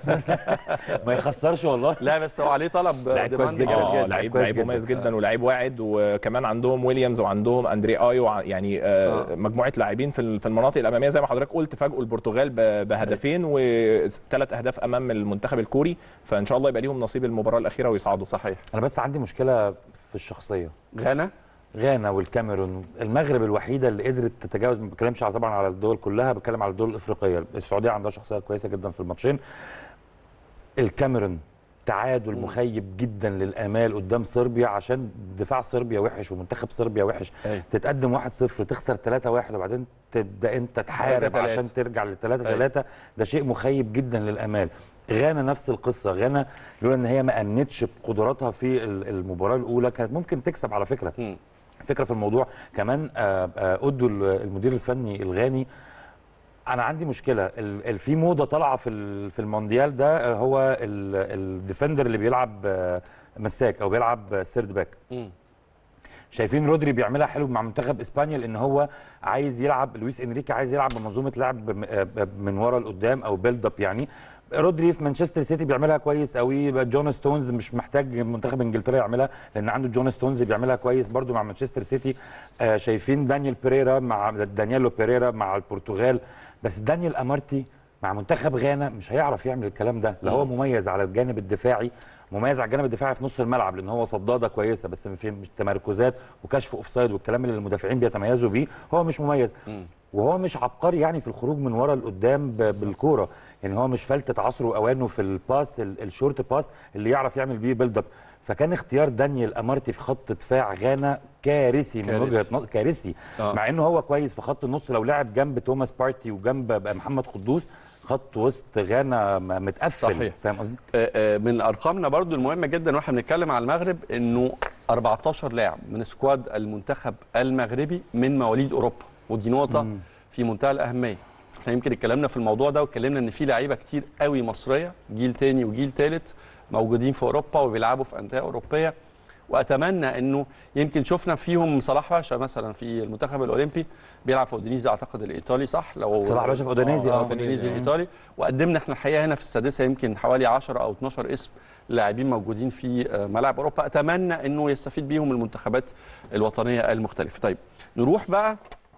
Speaker 2: ما يخسرش والله
Speaker 1: لا بس هو عليه طلب
Speaker 2: لعيب كويس
Speaker 1: demand
Speaker 2: جدا.
Speaker 1: جامد
Speaker 3: اه
Speaker 1: جدا.
Speaker 3: لعيب
Speaker 2: كويس
Speaker 3: لعيب
Speaker 2: جدا.
Speaker 3: مميز جدا ولاعيب واعد وكمان عندهم ويليامز وعندهم اندري ايو وع- يعني آه
Speaker 1: آه.
Speaker 3: مجموعه لاعبين في ال- في المناطق الاماميه زي ما حضرتك قلت فاجئوا البرتغال ب- بهدفين وثلاث اهداف امام المنتخب الكوري فان شاء الله يبقى ليهم نصيب المباراه الاخيره ويصعدوا
Speaker 1: صحيح
Speaker 2: انا بس عندي مشكله في الشخصيه
Speaker 1: غانا
Speaker 2: غانا والكاميرون المغرب الوحيده اللي قدرت تتجاوز ما بتكلمش على طبعا على الدول كلها بتكلم على الدول الافريقيه السعوديه عندها شخصيه كويسه جدا في الماتشين الكاميرون تعادل مخيب جدا للامال قدام صربيا عشان دفاع صربيا وحش ومنتخب صربيا وحش
Speaker 1: أيوة.
Speaker 2: تتقدم 1-0 تخسر 3-1 وبعدين تبدا انت تحارب
Speaker 1: 3-3.
Speaker 2: عشان ترجع ل 3
Speaker 1: أيوة.
Speaker 2: 3 ده شيء مخيب جدا للامال غانا نفس القصه غانا لولا ان هي ما امنتش بقدراتها في ال- المباراه الاولى كانت ممكن تكسب على فكره
Speaker 1: مم.
Speaker 2: فكره في الموضوع كمان آه، آه، ادوا ال- المدير الفني الغاني انا عندي مشكله ال- ال- في موضه طالعه في ال- في المونديال ده آه، هو ال- الديفندر اللي بيلعب آه، مساك او بيلعب سيرد باك
Speaker 1: مم.
Speaker 2: شايفين رودري بيعملها حلو مع منتخب اسبانيا لان هو عايز يلعب لويس انريكي عايز يلعب بمنظومه لعب م- آه، من ورا لقدام او بيلد اب يعني رودري في مانشستر سيتي بيعملها كويس قوي بقى جون ستونز مش محتاج منتخب انجلترا يعملها لان عنده جون ستونز بيعملها كويس برده مع مانشستر سيتي آه شايفين دانيال بيريرا مع دانييلو بيريرا مع البرتغال بس دانيال امارتي مع منتخب غانا مش هيعرف يعمل الكلام ده لا هو مميز على الجانب الدفاعي مميز على الجانب الدفاعي في نص الملعب لان هو صداده كويسه بس في مش تمركزات وكشف اوفسايد والكلام اللي المدافعين بيتميزوا بيه هو مش مميز وهو مش عبقري يعني في الخروج من ورا لقدام ب- بالكوره يعني هو مش فلتة عصره واوانه في الباس ال- الشورت باس اللي يعرف يعمل بيه بيلد اب فكان اختيار دانيال امارتي في خط دفاع غانا كارثي من
Speaker 1: كارثي.
Speaker 2: وجهه نظر كارثي
Speaker 1: آه.
Speaker 2: مع انه هو كويس في خط النص لو لعب جنب توماس بارتي وجنب بقى محمد قدوس خط وسط غانا م- متقفل
Speaker 1: صحيح.
Speaker 2: فاهم قصدي؟
Speaker 1: آه، آه، من ارقامنا برضو المهمه جدا واحنا بنتكلم على المغرب انه 14 لاعب من سكواد المنتخب المغربي من مواليد اوروبا ودي نقطه في منتهى الاهميه احنا يمكن اتكلمنا في الموضوع ده واتكلمنا ان في لعيبه كتير قوي مصريه جيل تاني وجيل تالت موجودين في اوروبا وبيلعبوا في انديه اوروبيه واتمنى انه يمكن شفنا فيهم صلاح باشا مثلا في المنتخب الاولمبي بيلعب في اودينيزي اعتقد الايطالي صح لو
Speaker 2: صلاح باشا في أودينيزي،
Speaker 1: اه
Speaker 2: آه.
Speaker 1: في اودينيزي الايطالي وقدمنا احنا الحقيقه هنا في السادسه يمكن حوالي 10 او 12 اسم لاعبين موجودين في آه، ملاعب اوروبا اتمنى انه يستفيد بيهم المنتخبات الوطنيه المختلفه طيب نروح بقى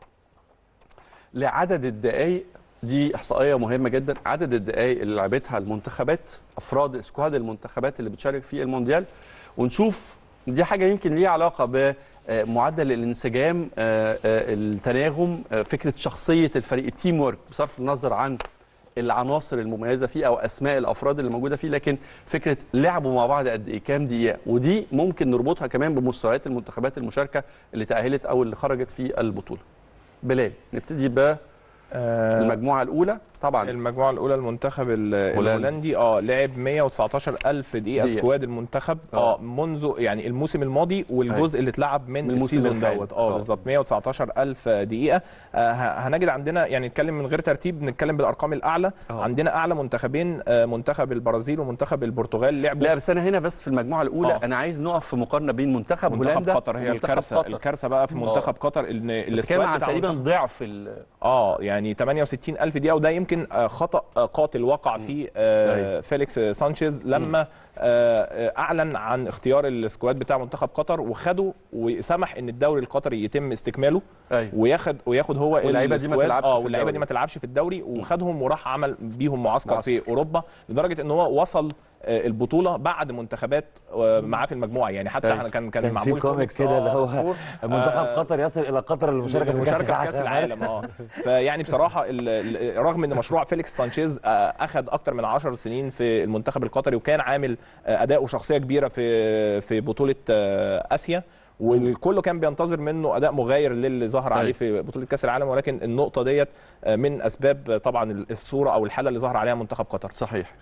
Speaker 1: لعدد الدقائق دي احصائيه مهمه جدا عدد الدقائق اللي لعبتها المنتخبات افراد سكواد المنتخبات اللي بتشارك في المونديال ونشوف دي حاجه يمكن ليها علاقه بمعدل الانسجام آه، آه، التناغم آه، فكره شخصيه الفريق التيم ورك بصرف النظر عن العناصر المميزه فيه او اسماء الافراد اللي موجوده فيه لكن فكره لعبوا مع بعض قد ايه كام دقيقه ودي ممكن نربطها كمان بمستويات المنتخبات المشاركه اللي تاهلت او اللي خرجت في البطوله بلال نبتدي بالمجموعه الاولى طبعا
Speaker 3: المجموعه الاولى المنتخب ال- الهولندي اه لعب 119 الف دقيقه
Speaker 1: دقيقة.
Speaker 3: سكواد المنتخب اه منذ يعني الموسم الماضي والجزء اللي اتلعب من,
Speaker 1: من الموسم
Speaker 3: السيزون
Speaker 1: الحالي.
Speaker 3: دوت
Speaker 1: آه.
Speaker 3: اه بالظبط 119 الف دقيقه آه ه- هنجد عندنا يعني نتكلم من غير ترتيب نتكلم بالارقام الاعلى
Speaker 1: آه.
Speaker 3: عندنا اعلى منتخبين آه منتخب البرازيل ومنتخب البرتغال لعبوا
Speaker 1: لا بس انا هنا بس في المجموعه الاولى
Speaker 3: آه.
Speaker 1: انا عايز نقف في مقارنه بين منتخب,
Speaker 3: منتخب
Speaker 1: هولندا
Speaker 3: قطر هي
Speaker 1: ومنتخب
Speaker 3: الكارثه
Speaker 1: قطر.
Speaker 3: الكارثه بقى في منتخب قطر ان
Speaker 1: بتتكلم
Speaker 3: السكواد
Speaker 1: عن
Speaker 3: بتاع
Speaker 1: تقريبا
Speaker 3: منتخب
Speaker 1: ضعف ال-
Speaker 3: اه يعني 68 الف دقيقه وده يمكن آه، خطا آه، قاتل وقع فيه آه،
Speaker 1: أيوة.
Speaker 3: فيليكس سانشيز لما آه، آه، اعلن عن اختيار السكواد بتاع منتخب قطر وخده وسمح ان الدوري القطري يتم استكماله
Speaker 1: ايوه
Speaker 3: وياخد وياخد هو
Speaker 1: واللعيبة دي ما
Speaker 3: السكواد.
Speaker 1: تلعبش
Speaker 3: اه
Speaker 1: في
Speaker 3: واللعيبه
Speaker 1: الدوري.
Speaker 3: دي ما تلعبش في الدوري وخدهم وراح عمل بيهم معسكر,
Speaker 1: معسكر.
Speaker 3: في اوروبا لدرجه ان هو وصل آه، البطوله بعد منتخبات آه، معاه في المجموعه يعني حتى
Speaker 1: أيوة.
Speaker 3: احنا كان كان,
Speaker 2: كان في
Speaker 3: معمول
Speaker 2: كوميكس
Speaker 3: كوميكس،
Speaker 2: كده
Speaker 3: آه،
Speaker 2: اللي هو
Speaker 3: مشهور.
Speaker 2: منتخب
Speaker 3: آه،
Speaker 2: قطر يصل الى قطر للمشاركه في كاس
Speaker 3: المشاركه في كاس العالم اه فيعني بصراحه ال- ال- رغم ان مشروع فيليكس سانشيز آه، اخذ اكتر من 10 سنين في المنتخب القطري وكان عامل آه، اداء وشخصيه كبيره في في بطوله آه، اسيا والكل كان بينتظر منه اداء مغاير للي ظهر عليه
Speaker 1: أيوة.
Speaker 3: في بطوله كاس العالم ولكن النقطه ديت آه، من اسباب آه، طبعا الصوره او الحاله اللي ظهر عليها منتخب قطر
Speaker 1: صحيح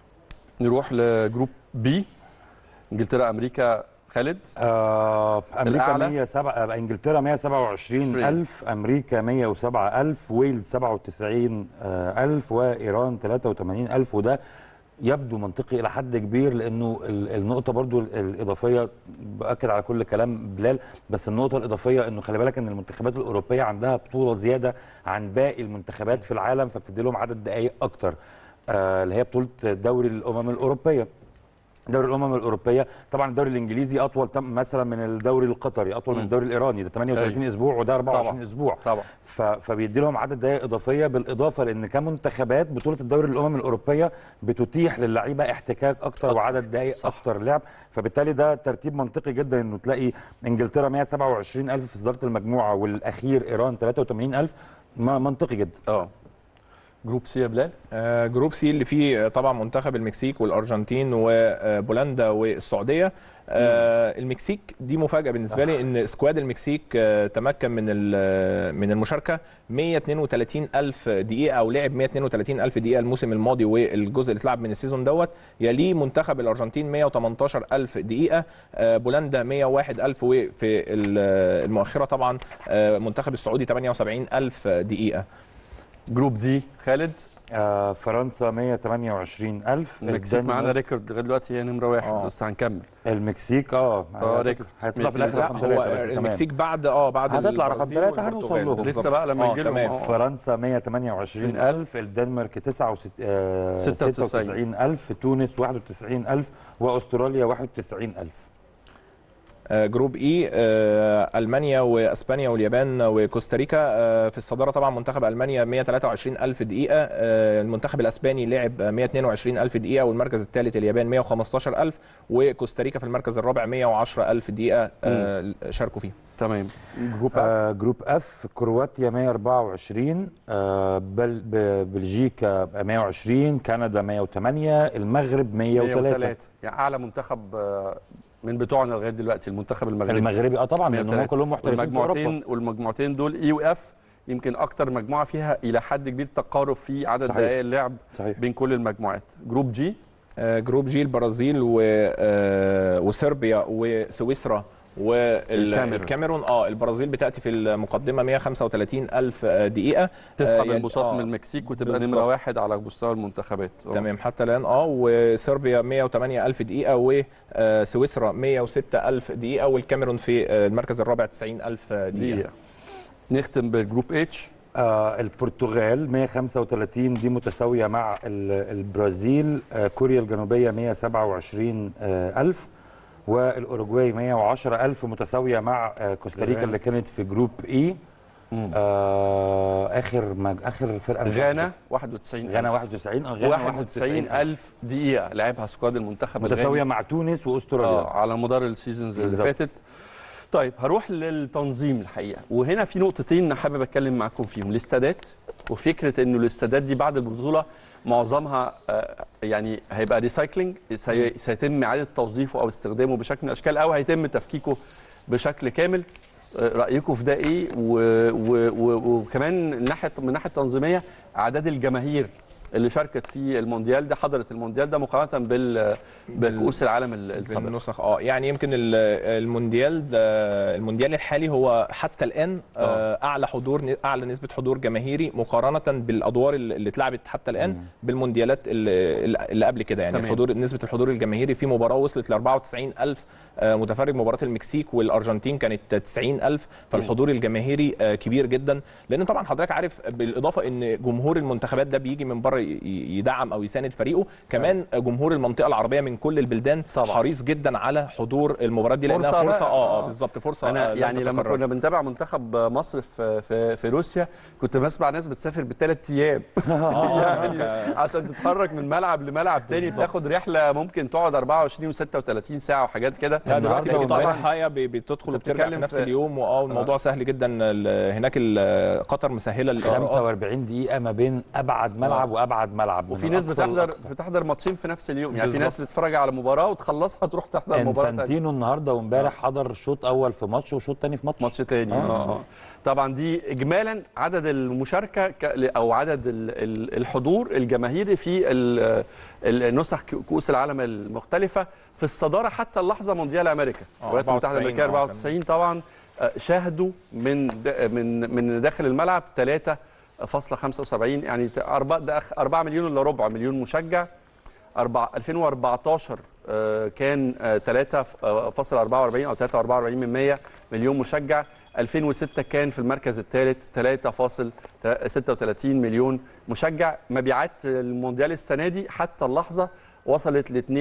Speaker 1: نروح لجروب بي انجلترا امريكا خالد
Speaker 2: آه امريكا
Speaker 1: الأعلى؟
Speaker 2: 107 آه، انجلترا 127000 امريكا 107000 ويلز 97000 وايران 83000 وده يبدو منطقي الى حد كبير لانه ال- النقطه برضو ال- الاضافيه باكد على كل كلام بلال بس النقطه الاضافيه انه خلي بالك ان المنتخبات الاوروبيه عندها بطوله زياده عن باقي المنتخبات في العالم فبتدي لهم عدد دقائق اكتر آه اللي هي بطوله دوري الامم الاوروبيه دوري الامم الاوروبيه طبعا الدوري الانجليزي اطول تم مثلا من الدوري القطري اطول من
Speaker 1: مم.
Speaker 2: الدوري الايراني ده 38 اسبوع وده 24
Speaker 1: طبعاً.
Speaker 2: اسبوع
Speaker 1: طبعا
Speaker 2: ف... فبيدي لهم عدد دقائق اضافيه بالاضافه لان كمنتخبات بطوله الدوري الامم الاوروبيه بتتيح للعيبه احتكاك اكتر
Speaker 1: أكتر.
Speaker 2: وعدد دقائق
Speaker 1: صح.
Speaker 2: اكتر لعب فبالتالي ده ترتيب منطقي جدا انه تلاقي انجلترا 127000 في صداره المجموعه والاخير ايران 83000 ما منطقي جدا
Speaker 1: اه جروب سي يا بلال
Speaker 3: آه، جروب سي اللي فيه آه، طبعا منتخب المكسيك والارجنتين وبولندا والسعوديه آه، المكسيك دي مفاجاه بالنسبه لي ان سكواد المكسيك آه، تمكن من ال- من المشاركه 132 الف دقيقه او لعب 132 الف دقيقه الموسم الماضي والجزء اللي اتلعب من السيزون دوت يليه منتخب الارجنتين 118 الف دقيقه آه، بولندا 101 الف وفي ال- المؤخره طبعا آه، منتخب السعودي 78 الف دقيقه
Speaker 1: جروب دي خالد
Speaker 2: آه فرنسا 128000
Speaker 1: المكسيك
Speaker 2: الدنمارك-
Speaker 1: معانا ريكورد لغايه دلوقتي هي نمره واحد
Speaker 3: آه.
Speaker 1: بس هنكمل
Speaker 2: المكسيك اه
Speaker 1: آه، ريكورد.
Speaker 2: هيطلع في الاخر
Speaker 3: لا
Speaker 2: رقم
Speaker 3: هو
Speaker 2: ثلاثة بس تمام.
Speaker 3: المكسيك بعد اه بعد
Speaker 2: هتطلع رقم
Speaker 3: البرازيل
Speaker 2: ثلاثة هنوصل
Speaker 3: والبرتغال.
Speaker 2: لهم.
Speaker 3: بالظبط.
Speaker 1: لسه بقى لما
Speaker 3: آه،
Speaker 1: يجي لهم
Speaker 3: تمام.
Speaker 1: آه.
Speaker 2: فرنسا 128000 الدنمارك 96000 96000 تونس 91000 واستراليا 91000
Speaker 3: آه، جروب اي آه، المانيا واسبانيا واليابان وكوستاريكا آه، في الصداره طبعا منتخب المانيا 123 الف دقيقه آه، المنتخب الاسباني لعب 122 الف دقيقه والمركز الثالث اليابان 115 الف وكوستاريكا في المركز الرابع 110 الف دقيقه آه، شاركوا فيه
Speaker 1: تمام جروب اف
Speaker 2: آه جروب اف كرواتيا 124 آه بل ب- بلجيكا 120 كندا 108 المغرب 103
Speaker 1: 103 يعني اعلى منتخب آه، من بتوعنا لغايه دلوقتي المنتخب المغربي
Speaker 2: المغربي اه طبعا لان هم
Speaker 1: 103.
Speaker 2: كلهم محترفين في اوروبا
Speaker 1: والمجموعتين والمجموعتين دول اي واف يمكن اكتر مجموعه فيها الى حد كبير تقارب في عدد
Speaker 2: صحيح.
Speaker 1: دقائق اللعب
Speaker 2: صحيح
Speaker 1: بين كل المجموعات جروب جي
Speaker 3: آه، جروب جي البرازيل و- آه، وصربيا وسويسرا
Speaker 1: الكاميرون.
Speaker 3: والكاميرون اه البرازيل بتاتي في المقدمه 135 الف دقيقه
Speaker 1: تسحب
Speaker 3: يعني-
Speaker 1: البساط
Speaker 3: آه،
Speaker 1: من المكسيك وتبقى
Speaker 3: بالظبط.
Speaker 1: نمره واحد على مستوى المنتخبات آه.
Speaker 3: تمام حتى الان اه وصربيا 108 الف دقيقه وسويسرا 106 الف دقيقه والكاميرون في آه، المركز الرابع 90 الف دقيقه
Speaker 1: دقيقه نختم بالجروب اتش
Speaker 2: آه البرتغال 135 دي متساويه مع ال- البرازيل آه كوريا الجنوبيه 127 آه الف والاوروجواي 110 الف متساويه مع آه كوستاريكا
Speaker 1: غانا.
Speaker 2: اللي كانت في جروب اي آه اخر مج... اخر فرقه مش
Speaker 1: غانا
Speaker 2: عارف.
Speaker 1: 91
Speaker 2: غانا 91 اه غانا
Speaker 1: 91 ألف دقيقة لعبها سكواد المنتخب
Speaker 2: متساويه
Speaker 1: الغاني
Speaker 2: مع تونس
Speaker 1: آه
Speaker 2: واستراليا
Speaker 1: على مدار السيزونز اللي
Speaker 2: بالظبط.
Speaker 1: فاتت طيب هروح للتنظيم الحقيقة وهنا في نقطتين حابب أتكلم معاكم فيهم الاستادات وفكرة إنه الاستادات دي بعد البطولة معظمها آه، يعني هيبقى ريسايكلينج سي- سيتم إعادة توظيفه أو استخدامه بشكل من الأشكال أو هيتم تفكيكه بشكل كامل آه، رأيكم في ده إيه و- و- و- وكمان من ناحية من الناحية التنظيمية أعداد الجماهير اللي شاركت في المونديال ده حضرت المونديال ده مقارنة بال بكؤوس العالم ال- السابقة
Speaker 3: بالنسخ اه يعني يمكن ال- المونديال ده المونديال الحالي هو حتى الان آه، اعلى حضور اعلى نسبه حضور جماهيري مقارنه بالادوار اللي اللي اتلعبت حتى الان بالمونديالات اللي, اللي قبل كده يعني
Speaker 1: تمام.
Speaker 3: الحضور نسبه الحضور الجماهيري في مباراه وصلت ل 94 الف آه، متفرج مباراه المكسيك والارجنتين كانت 90 الف فالحضور الجماهيري آه، كبير جدا لان طبعا حضرتك عارف بالاضافه ان جمهور المنتخبات ده بيجي من بره ي- يدعم او يساند فريقه كمان جمهور المنطقه العربيه من كل البلدان
Speaker 1: طبعا.
Speaker 3: حريص جدا على حضور المباراه دي لانها
Speaker 1: فرصة
Speaker 3: فرصه
Speaker 1: بقى.
Speaker 3: اه
Speaker 1: آه.
Speaker 3: اه بالظبط فرصه
Speaker 1: انا
Speaker 3: آه، لن
Speaker 1: يعني لما
Speaker 3: تتكرر.
Speaker 1: كنا بنتابع منتخب مصر في في, في روسيا كنت بسمع ناس بتسافر بالثلاث ايام يعني عشان تتحرك من ملعب لملعب تاني
Speaker 3: بالظبط.
Speaker 1: تاخد رحله ممكن تقعد 24 و36 ساعه وحاجات كده
Speaker 3: لا دلوقتي
Speaker 2: النهاردة
Speaker 3: بقت طبعا
Speaker 1: طبعا
Speaker 3: حاجه بتدخل
Speaker 1: أنت
Speaker 3: وبترجع في
Speaker 1: بتتكلم
Speaker 3: نفس
Speaker 1: في-
Speaker 3: اليوم واه الموضوع سهل جدا ال- هناك ال- قطر مسهله الإجراءات.
Speaker 2: 45 دقيقه ما بين ابعد ملعب وابعد ابعد ملعب من
Speaker 1: وفي ناس
Speaker 2: الأقصى
Speaker 1: بتحضر
Speaker 2: للأقصى.
Speaker 1: بتحضر ماتشين في نفس اليوم يعني في ناس
Speaker 3: بالظبط.
Speaker 1: بتتفرج على مباراه وتخلصها تروح تحضر مباراه تانية.
Speaker 2: انفانتينو النهارده وامبارح حضر شوط اول في ماتش وشوط تاني في ماتش
Speaker 1: ماتش تاني
Speaker 2: آه.
Speaker 1: اه اه طبعا دي اجمالا عدد المشاركه ك- او عدد ال- ال- الحضور الجماهيري في ال- النسخ ك- كؤوس العالم المختلفه في الصداره حتى اللحظه مونديال امريكا
Speaker 3: آه،
Speaker 1: الولايات المتحده
Speaker 3: 94
Speaker 1: الامريكيه
Speaker 3: آه،
Speaker 1: 94 طبعا آه، شاهدوا من د- من من داخل الملعب 3.75 يعني 4 4 مليون الا ربع مليون مشجع 4 2014 آه، كان آه، 3.44 او 3.44 من 100 مليون مشجع 2006 كان في المركز الثالث 3.36 مليون مشجع مبيعات المونديال السنه دي حتى اللحظه وصلت ل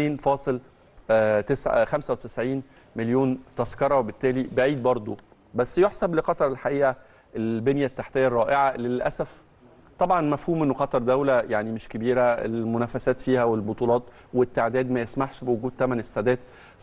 Speaker 1: 2.95 مليون تذكره وبالتالي بعيد برضو بس يحسب لقطر الحقيقه البنيه التحتيه الرائعه للاسف طبعا مفهوم انه قطر دوله يعني مش كبيره المنافسات فيها والبطولات والتعداد ما يسمحش بوجود ثمان استادات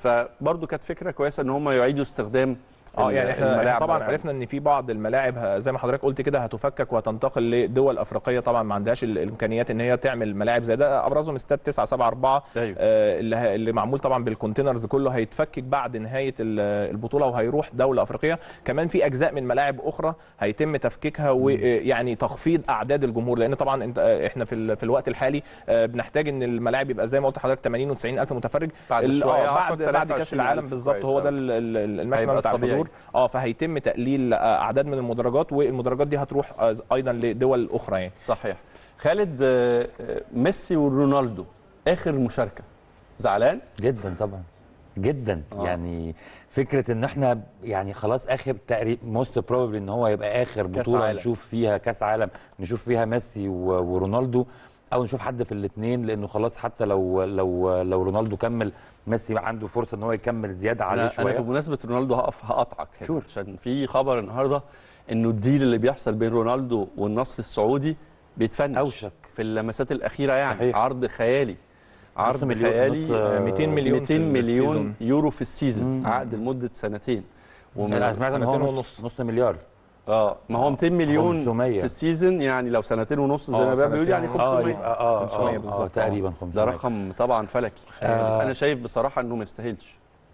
Speaker 1: فبرضه كانت فكره كويسه ان هم يعيدوا استخدام
Speaker 3: اه
Speaker 1: ال-
Speaker 3: يعني احنا, احنا
Speaker 1: الملاعب
Speaker 3: طبعا
Speaker 1: مرة
Speaker 3: عرفنا ان في بعض الملاعب ه- زي ما حضرتك قلت كده هتفكك وهتنتقل لدول افريقيه طبعا ما عندهاش ال- الامكانيات ان هي تعمل ملاعب زي ده ابرزهم استاد 974
Speaker 1: أيوة.
Speaker 3: آه اللي, ه- اللي معمول طبعا بالكونتينرز كله هيتفكك بعد نهايه ال- البطوله وهيروح دوله افريقيه كمان في اجزاء من ملاعب اخرى هيتم تفكيكها ويعني تخفيض اعداد الجمهور لان طبعا انت آه، احنا في ال- في الوقت الحالي آه، بنحتاج ان الملاعب يبقى زي ما قلت لحضرتك 80 و90 الف متفرج
Speaker 1: بعد
Speaker 3: ال-
Speaker 1: شوية
Speaker 3: آه، بعد
Speaker 1: 10,000
Speaker 3: بعد كاس
Speaker 1: 20,000
Speaker 3: العالم بالظبط
Speaker 1: كويس
Speaker 3: هو ده
Speaker 1: أوي.
Speaker 3: ال- ال- الماكسيمم
Speaker 1: هيبقى
Speaker 3: بتاع
Speaker 1: الطبيعي.
Speaker 3: الحضور اه فهيتم تقليل آه، اعداد من المدرجات والمدرجات دي هتروح آه، ايضا لدول اخرى يعني
Speaker 1: صحيح خالد آه، آه، ميسي ورونالدو اخر مشاركه زعلان
Speaker 2: جدا طبعا جدا
Speaker 1: آه.
Speaker 2: آه. يعني فكره ان احنا يعني خلاص اخر تقريب موست بروبلي ان هو يبقى اخر
Speaker 1: كأس
Speaker 2: بطوله
Speaker 1: عالم.
Speaker 2: نشوف فيها كاس عالم نشوف فيها ميسي و- ورونالدو او نشوف حد في الاثنين لانه خلاص حتى لو لو لو رونالدو كمل ميسي عنده فرصه ان هو يكمل زياده عليه
Speaker 1: انا, أنا
Speaker 2: شويه
Speaker 1: بمناسبه رونالدو هقف هقطعك هنا
Speaker 2: شور.
Speaker 1: عشان في خبر النهارده انه الديل اللي بيحصل بين رونالدو والنصر السعودي بيتفنش
Speaker 2: أوشك.
Speaker 1: في اللمسات الاخيره يعني
Speaker 2: صحيح.
Speaker 1: عرض خيالي عرض
Speaker 2: مليون-
Speaker 1: خيالي
Speaker 2: نص-
Speaker 3: آه، 200 مليون
Speaker 1: 200
Speaker 3: في
Speaker 1: مليون
Speaker 3: السيزون.
Speaker 1: يورو في السيزون
Speaker 2: مم.
Speaker 1: عقد لمده سنتين ومن-
Speaker 2: انا سمعت ان هو
Speaker 3: سنتين
Speaker 2: نص,
Speaker 3: ونص.
Speaker 2: نص مليار
Speaker 1: اه ما هو 200 مليون
Speaker 2: 500.
Speaker 1: في السيزون يعني لو سنتين ونص زي
Speaker 3: آه،
Speaker 1: ما بقى بيقول
Speaker 3: سنتين
Speaker 1: يعني
Speaker 3: ونص.
Speaker 1: 500
Speaker 2: اه يبقى اه
Speaker 3: 500
Speaker 2: اه,
Speaker 3: بالظبط،
Speaker 2: آه
Speaker 3: آه.
Speaker 2: تقريبا 500
Speaker 1: ده رقم طبعا فلكي
Speaker 2: آه.
Speaker 1: بس انا شايف بصراحه انه ما يستاهلش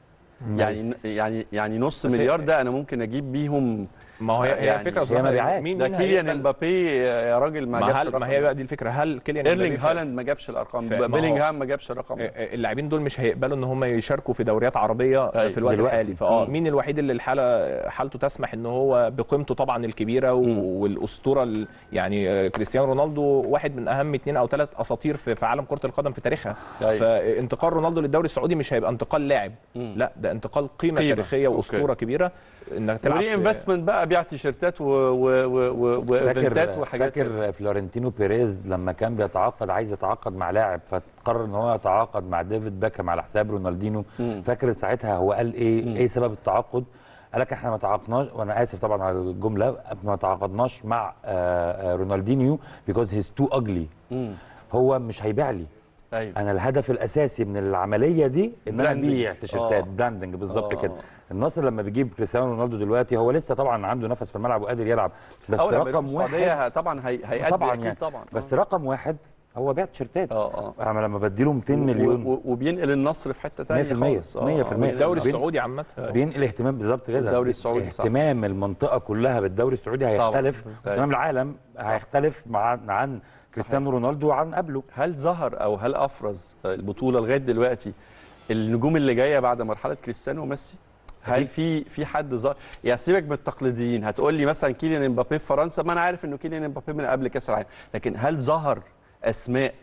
Speaker 1: يعني يعني يعني نص
Speaker 3: بس
Speaker 1: مليار
Speaker 3: هي-
Speaker 1: ده انا ممكن اجيب بيهم
Speaker 3: ما هو هي, هي
Speaker 1: يعني
Speaker 3: الفكره يا
Speaker 2: هي
Speaker 3: أستاذ أحمد،
Speaker 2: مبيعات.
Speaker 3: مين
Speaker 1: ده
Speaker 3: مين
Speaker 1: كيليان
Speaker 3: هيقبل-
Speaker 1: امبابي يا راجل ما
Speaker 3: ما,
Speaker 1: جابش
Speaker 3: هل
Speaker 1: الرقم
Speaker 3: ما هي
Speaker 1: ده.
Speaker 3: بقى دي الفكره هل كيليان
Speaker 1: ايرلينج
Speaker 3: امبابي في-
Speaker 1: هالاند ما جابش الارقام
Speaker 3: ف- ما هو-
Speaker 1: بيلينغهام ما جابش الرقم ده
Speaker 3: اللاعبين دول مش هيقبلوا ان هم يشاركوا في دوريات عربيه
Speaker 1: أيوة.
Speaker 3: في الوقت
Speaker 2: دلوقتي.
Speaker 3: الحالي فاه
Speaker 1: مم.
Speaker 3: مين الوحيد اللي الحاله حالته تسمح ان هو بقيمته طبعا الكبيره و-
Speaker 1: مم.
Speaker 3: والاسطوره ال- يعني آه، كريستيانو رونالدو واحد من اهم اثنين او ثلاث اساطير في في عالم كره القدم في تاريخها
Speaker 1: أيوة.
Speaker 3: فانتقال رونالدو للدوري السعودي مش هيبقى انتقال لاعب
Speaker 1: مم.
Speaker 3: لا ده انتقال قيمه,
Speaker 1: قيمة.
Speaker 3: تاريخيه
Speaker 1: أوكي.
Speaker 3: واسطوره كبيره انك تلعب
Speaker 1: وري
Speaker 3: في-
Speaker 1: انفستمنت بقى بيع تيشيرتات و- و- و- و- وايفنتات
Speaker 2: فاكر
Speaker 1: وحاجات كده.
Speaker 2: فاكر فلورنتينو بيريز لما كان بيتعاقد عايز يتعاقد مع لاعب فقرر ان هو يتعاقد مع ديفيد باكام على حساب رونالدينو
Speaker 1: مم.
Speaker 2: فاكر ساعتها هو قال ايه
Speaker 1: مم.
Speaker 2: ايه سبب التعاقد قال لك احنا ما تعاقدناش وانا اسف طبعا على الجمله ما تعاقدناش مع آه، آه، رونالدينيو بيكوز هيز تو اجلي
Speaker 1: مم.
Speaker 2: هو مش هيبيع لي
Speaker 1: ايوه
Speaker 2: انا الهدف الاساسي من العمليه دي ان انا
Speaker 1: براندنج.
Speaker 2: ابيع تيشيرتات
Speaker 1: آه.
Speaker 2: براندنج بالظبط
Speaker 1: آه.
Speaker 2: كده النصر لما بيجيب كريستيانو رونالدو دلوقتي هو لسه طبعا عنده نفس في الملعب وقادر يلعب بس
Speaker 1: اول لما يروح
Speaker 2: رقم
Speaker 1: السعوديه
Speaker 2: واحد
Speaker 1: ه- طبعا هي هيأدي
Speaker 2: طبعا
Speaker 1: أكيد
Speaker 2: يعني
Speaker 1: طبعا
Speaker 2: بس
Speaker 1: آه.
Speaker 2: رقم واحد هو بيع تيشيرتات
Speaker 1: اه اه
Speaker 2: انا لما بديله 200 مليون
Speaker 1: و- و- وبينقل النصر في حته ثانيه
Speaker 2: 100%
Speaker 1: خالص آه،
Speaker 2: 100%
Speaker 1: آه.
Speaker 3: الدوري
Speaker 2: بين-
Speaker 3: السعودي عامه
Speaker 2: بينقل اهتمام بالظبط كده
Speaker 1: الدوري السعودي، صح.
Speaker 2: اهتمام المنطقه كلها بالدوري السعودي
Speaker 1: طبعاً.
Speaker 2: هيختلف
Speaker 1: صحيح.
Speaker 2: اهتمام العالم هيختلف مع عن كريستيانو رونالدو وعن قبله
Speaker 1: هل ظهر او هل افرز البطوله لغايه دلوقتي النجوم اللي جايه بعد مرحله كريستيانو وميسي هل
Speaker 2: أكيد.
Speaker 1: في في حد ظهر يعني سيبك من التقليديين هتقول لي مثلا كيليان امبابي في فرنسا ما انا عارف انه كيليان امبابي من قبل كاس العالم لكن هل ظهر اسماء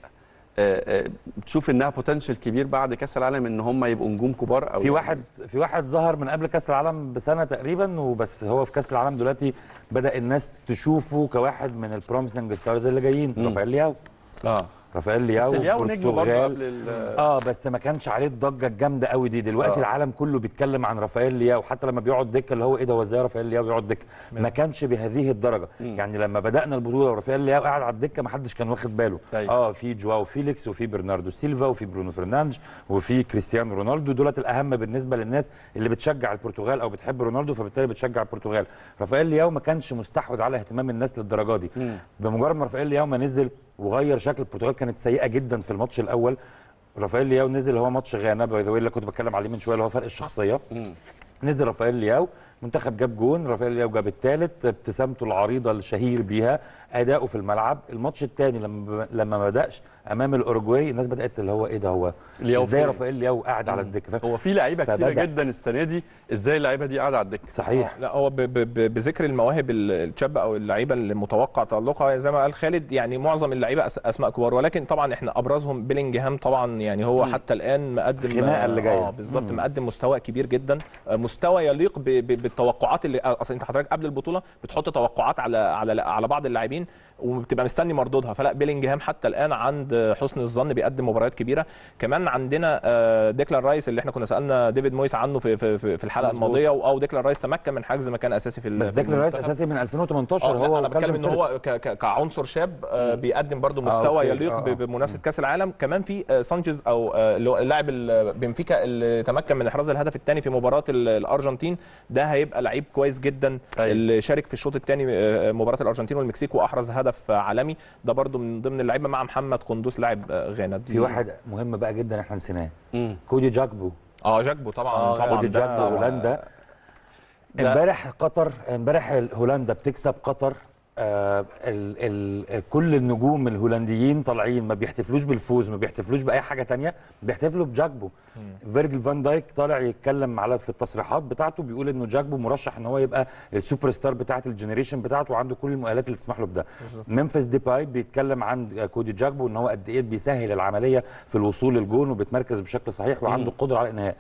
Speaker 1: آه، آه، بتشوف انها بوتنشال كبير بعد كاس العالم ان هم يبقوا نجوم كبار او
Speaker 2: في واحد في واحد ظهر من قبل كاس العالم بسنه تقريبا وبس هو في كاس العالم دلوقتي بدا الناس تشوفه كواحد من البروميسنج ستارز اللي جايين
Speaker 1: مم.
Speaker 2: رافائيل لياو
Speaker 1: اه
Speaker 2: رافائيل
Speaker 1: بس
Speaker 2: لياو
Speaker 1: الياو نجم برضه
Speaker 2: البرتغال.
Speaker 1: قبل ال-
Speaker 2: اه بس ما كانش عليه الضجه الجامده قوي دي دلوقتي
Speaker 1: آه.
Speaker 2: آه. العالم كله بيتكلم عن رافائيل لياو حتى لما بيقعد دكه اللي هو ايه ده هو ازاي رافائيل لياو بيقعد دكه ما كانش بهذه الدرجه
Speaker 1: مم.
Speaker 2: يعني لما بدانا البطوله ورافائيل لياو قاعد على الدكه ما حدش كان واخد باله
Speaker 1: أيوة.
Speaker 2: اه في جواو فيليكس وفي برناردو سيلفا وفي برونو فرنانديز وفي كريستيانو رونالدو دولت الاهم بالنسبه للناس اللي بتشجع البرتغال او بتحب رونالدو فبالتالي بتشجع البرتغال رافائيل لياو ما كانش مستحوذ على اهتمام الناس للدرجه دي
Speaker 1: مم.
Speaker 2: بمجرد ما رافائيل لياو ما نزل وغير شكل البرتغال كانت سيئه جدا في الماتش الاول رافائيل لياو نزل هو ماتش غانا باي ذا اللي كنت بتكلم عليه من شويه اللي هو فرق الشخصيه نزل رافائيل لياو منتخب جاب جون رافائيل لياو جاب الثالث ابتسامته العريضه الشهير بيها اداؤه في الملعب الماتش الثاني لما لما ما بداش امام الاوروجواي الناس بدات اللي هو ايه ده هو
Speaker 1: لياو
Speaker 2: ازاي
Speaker 1: فين؟
Speaker 2: رافائيل لياو قاعد على الدكه فاهم؟
Speaker 1: هو في لعيبه كتيره
Speaker 2: فبدأ.
Speaker 1: جدا السنه دي ازاي اللعيبه دي قاعده على الدكه
Speaker 2: صحيح
Speaker 3: لا هو ب- ب- ب- بذكر المواهب ال- الشابه او اللعيبه اللي متوقع تالقها زي ما قال خالد يعني معظم اللعيبه أس- اسماء كبار ولكن طبعا احنا ابرزهم بيلينجهام طبعا يعني هو حتى الان مقدم
Speaker 2: الخناقة اللي جاية.
Speaker 3: اه بالظبط مقدم مستوى كبير جدا آه، مستوى يليق ب- ب- بالتوقعات اللي آه، اصل انت حضرتك قبل البطوله بتحط توقعات على على على بعض اللاعبين وبتبقى مستني مردودها فلا بيلينجهام حتى الان عند حسن الظن بيقدم مباريات كبيره كمان عندنا آه، ديكلان رايس اللي احنا كنا سالنا ديفيد مويس عنه في في في في الحلقه
Speaker 1: مظبوط.
Speaker 3: الماضيه او ديكلان رايس تمكن من حجز مكان اساسي في ال-
Speaker 2: بس
Speaker 3: في
Speaker 2: ديكلان رايس
Speaker 3: المنتخب.
Speaker 2: اساسي من 2018
Speaker 3: اه
Speaker 2: هو
Speaker 3: لا انا بتكلم ان
Speaker 2: وكالفين
Speaker 3: هو
Speaker 2: فيليبس.
Speaker 3: ك- ك- كعنصر شاب آه، بيقدم برضو مستوى
Speaker 2: أوكي.
Speaker 3: يليق
Speaker 2: آه،
Speaker 3: ب-
Speaker 2: آه.
Speaker 3: بمنافسه كاس العالم كمان في آه، سانشيز او آه، اللي هو اللاعب ال- بنفيكا اللي تمكن من احراز الهدف الثاني في مباراه ال- الارجنتين ده هيبقى لعيب كويس جدا
Speaker 1: أيوة.
Speaker 3: اللي شارك في الشوط الثاني مباراه الارجنتين والمكسيك واحرز هدف آه، عالمي ده برضو من ضمن اللعيبه مع محمد قندوس لاعب آه، غانا دي-
Speaker 2: في واحد مهم بقى جدا احنا نسيناه
Speaker 1: مم.
Speaker 2: كودي جاكبو
Speaker 3: اه جاكبو طبعا
Speaker 1: آه،
Speaker 3: طبعا
Speaker 2: كودي
Speaker 3: ده-
Speaker 2: جاكبو هولندا
Speaker 1: ده-
Speaker 2: امبارح قطر امبارح هولندا بتكسب قطر آه ال ال كل النجوم الهولنديين طالعين ما بيحتفلوش بالفوز ما بيحتفلوش باي حاجه تانية بيحتفلوا بجاكبو فيرجل فان دايك طالع يتكلم على في التصريحات بتاعته بيقول انه جاكبو مرشح ان هو يبقى السوبر ستار بتاعه الجنريشن بتاعته وعنده كل المؤهلات اللي تسمح له بده ممفيس ديباي بيتكلم عن كودي جاكبو ان هو قد ايه بيسهل العمليه في الوصول للجون وبيتمركز بشكل صحيح وعنده قدره على الانهاء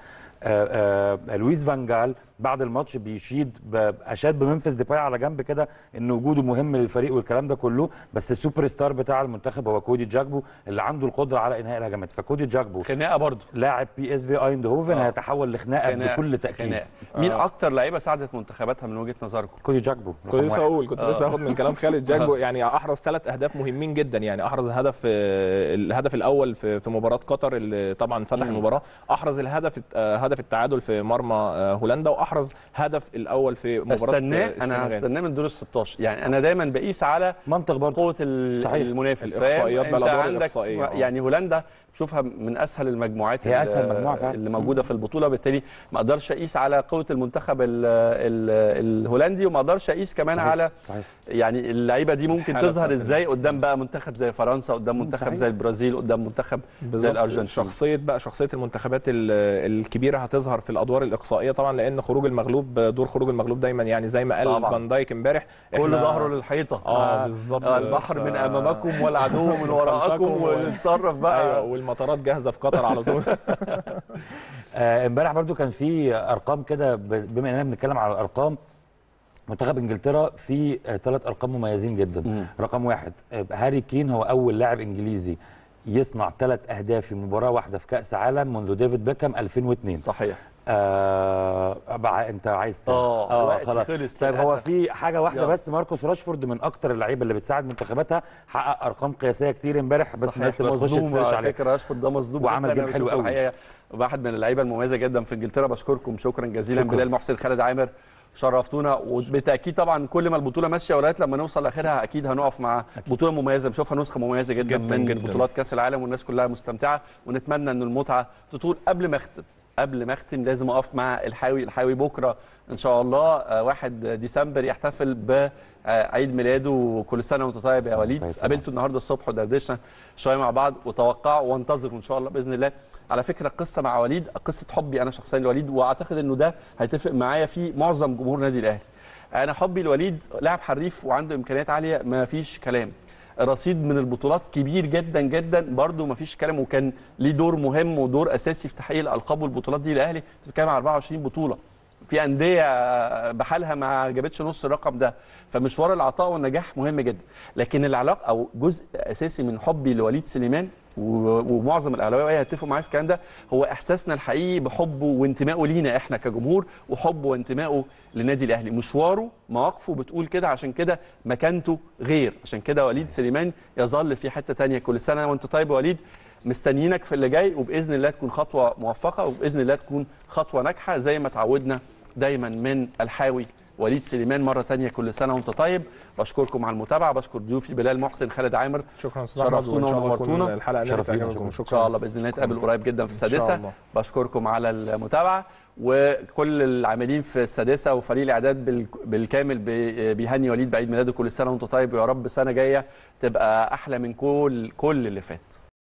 Speaker 2: آه آه لويس فانجال بعد الماتش بيشيد ب- اشاد بمنفذ ديباي على جنب كده ان وجوده مهم للفريق والكلام ده كله بس السوبر ستار بتاع المنتخب هو كودي جاكبو اللي عنده القدره على انهاء الهجمات فكودي جاكبو
Speaker 1: خناقه برضه
Speaker 2: لاعب بي اس في ايندهوفن
Speaker 1: آه.
Speaker 2: هيتحول لخناقه
Speaker 1: خناقة.
Speaker 2: بكل تاكيد
Speaker 1: خناقة. مين اكتر لعيبه ساعدت منتخباتها من وجهه نظركم
Speaker 2: كودي جاكبو
Speaker 3: كنت
Speaker 2: رقم
Speaker 3: لسه
Speaker 2: واحد.
Speaker 3: اقول كنت لسه هاخد من كلام خالد جاكبو يعني احرز ثلاث اهداف مهمين جدا يعني احرز هدف آه، الهدف الاول في في مباراه قطر اللي طبعا فتح
Speaker 1: مم.
Speaker 3: المباراه احرز الهدف آه، هدف التعادل في مرمى آه، هولندا واحرز هدف الاول في مباراه
Speaker 1: استناه
Speaker 3: آه،
Speaker 1: انا
Speaker 3: السنغال
Speaker 1: هستناه من دور ال 16 يعني انا دايما بقيس على
Speaker 2: منطق برضه
Speaker 1: قوه ال-
Speaker 2: صحيح.
Speaker 1: المنافس
Speaker 3: الإحصائيات
Speaker 1: فاهم؟
Speaker 3: بقى،
Speaker 1: انت
Speaker 3: الأدوار
Speaker 1: عندك
Speaker 3: الإحصائية، آه.
Speaker 1: يعني هولندا شوفها من اسهل المجموعات
Speaker 2: هي
Speaker 1: ال-
Speaker 2: أسهل مجموعة فعلا.
Speaker 1: اللي موجوده في البطوله بالتالي ما اقدرش اقيس على قوه المنتخب ال ال الهولندي وما اقدرش اقيس كمان
Speaker 2: صحيح.
Speaker 1: على
Speaker 2: صحيح
Speaker 1: يعني اللعيبه دي ممكن
Speaker 3: الحالة
Speaker 1: تظهر
Speaker 3: بتاعت
Speaker 1: ازاي قدام بقى منتخب زي فرنسا قدام منتخب
Speaker 2: صحيح.
Speaker 1: زي البرازيل قدام منتخب زي
Speaker 3: بالظبط
Speaker 1: الارجنتين
Speaker 3: شخصيه بقى شخصيه المنتخبات ال- الكبيره هتظهر في الادوار الاقصائيه طبعا لان خروج المغلوب دور خروج المغلوب دايما يعني زي ما قال
Speaker 1: طبعا.
Speaker 3: فان دايك امبارح
Speaker 1: كل
Speaker 3: إحنا-
Speaker 1: ظهره للحيطه
Speaker 3: اه بالظبط
Speaker 1: آه، البحر من
Speaker 3: ف-
Speaker 1: امامكم والعدو من وراءكم
Speaker 3: خلفكم و-
Speaker 1: ونتصرف بقى
Speaker 3: ايوه والمطارات جاهزه في قطر على طول
Speaker 2: آه، امبارح برضو كان في ارقام كده ب- بما اننا بنتكلم على الارقام منتخب انجلترا في ثلاث ارقام مميزين جدا
Speaker 1: مم.
Speaker 2: رقم واحد آه، هاري كين هو اول لاعب انجليزي يصنع ثلاث اهداف في مباراه واحده في كاس عالم منذ ديفيد بيكهام 2002
Speaker 1: صحيح
Speaker 2: آه بقى انت عايز تاني.
Speaker 1: آه، وقت خلص
Speaker 2: طيب هو
Speaker 1: للأسف.
Speaker 2: في حاجه واحده
Speaker 1: يلا.
Speaker 2: بس ماركوس راشفورد من اكتر اللعيبه اللي بتساعد منتخباتها حقق ارقام قياسيه كتير امبارح بس الناس تبقى تخش
Speaker 1: مظلوم
Speaker 2: تسيرش
Speaker 1: على
Speaker 2: عليه
Speaker 1: فكره راشفورد ده مظلوم
Speaker 2: وعمل
Speaker 1: جداً.
Speaker 2: جيم
Speaker 1: أنا
Speaker 2: حلو
Speaker 1: بشوفه
Speaker 2: قوي.
Speaker 1: الحقيقة واحد من اللعيبه المميزه جدا في انجلترا بشكركم شكرا جزيلا
Speaker 2: شكراً.
Speaker 1: بلال محسن خالد عامر شرفتونا وبالتاكيد طبعا كل ما البطوله ماشيه ولغايه لما نوصل لاخرها اكيد هنقف مع بطوله مميزه بنشوفها نسخه مميزه جدا,
Speaker 3: جداً
Speaker 1: من
Speaker 3: جداً.
Speaker 1: بطولات كاس العالم والناس كلها مستمتعه ونتمنى ان المتعه تطول قبل ما اختم قبل ما اختم لازم اقف مع الحاوي الحاوي بكره ان شاء الله آه، 1 ديسمبر يحتفل بعيد ميلاده وكل سنه وانت طيب يا
Speaker 2: سنة
Speaker 1: وليد
Speaker 2: وأنت طيب.
Speaker 1: قابلته النهارده الصبح ودردشنا شويه مع بعض وتوقعوا وانتظروا ان شاء الله باذن الله على فكره قصه مع وليد قصه حبي انا شخصيا لوليد واعتقد انه ده هيتفق معايا في معظم جمهور نادي الاهلي انا حبي لوليد لاعب حريف وعنده امكانيات عاليه ما فيش كلام رصيد من البطولات كبير جدا جدا برده ما فيش كلام وكان ليه دور مهم ودور اساسي في تحقيق الالقاب والبطولات دي للاهلي أنت بتتكلم على 24 بطوله في انديه بحالها ما جابتش نص الرقم ده فمشوار العطاء والنجاح مهم جدا لكن العلاقه او جزء اساسي من حبي لوليد سليمان و- ومعظم الاهلاويه هيتفقوا معايا في الكلام ده هو احساسنا الحقيقي بحبه وانتمائه لينا احنا كجمهور وحبه وانتمائه للنادي الاهلي مشواره مواقفه بتقول كده عشان كده مكانته غير عشان كده وليد سليمان يظل في حته تانية كل سنه وانت طيب يا وليد مستنيينك في اللي جاي وباذن الله تكون خطوه موفقه وباذن الله تكون خطوه ناجحه زي ما تعودنا دايما من الحاوي وليد سليمان مره تانية كل سنه وانت طيب بشكركم على المتابعه بشكر ضيوفي بلال محسن خالد عامر
Speaker 3: شكرا استاذ احمد
Speaker 1: شرفتونا
Speaker 3: وان شاء الله تكون
Speaker 1: ونورتونا.
Speaker 3: الحلقه نالت
Speaker 2: شرفينا،
Speaker 3: اعجابكم
Speaker 2: شكرا.
Speaker 1: ان شاء الله باذن الله نتقابل قريب جدا في
Speaker 3: إن شاء
Speaker 1: السادسه
Speaker 3: الله.
Speaker 1: بشكركم على المتابعه وكل العاملين في السادسه وفريق الاعداد بال- بالكامل بي- بيهني وليد بعيد ميلاده كل سنه وانت طيب ويا رب سنه جايه تبقى احلى من كل كل اللي فات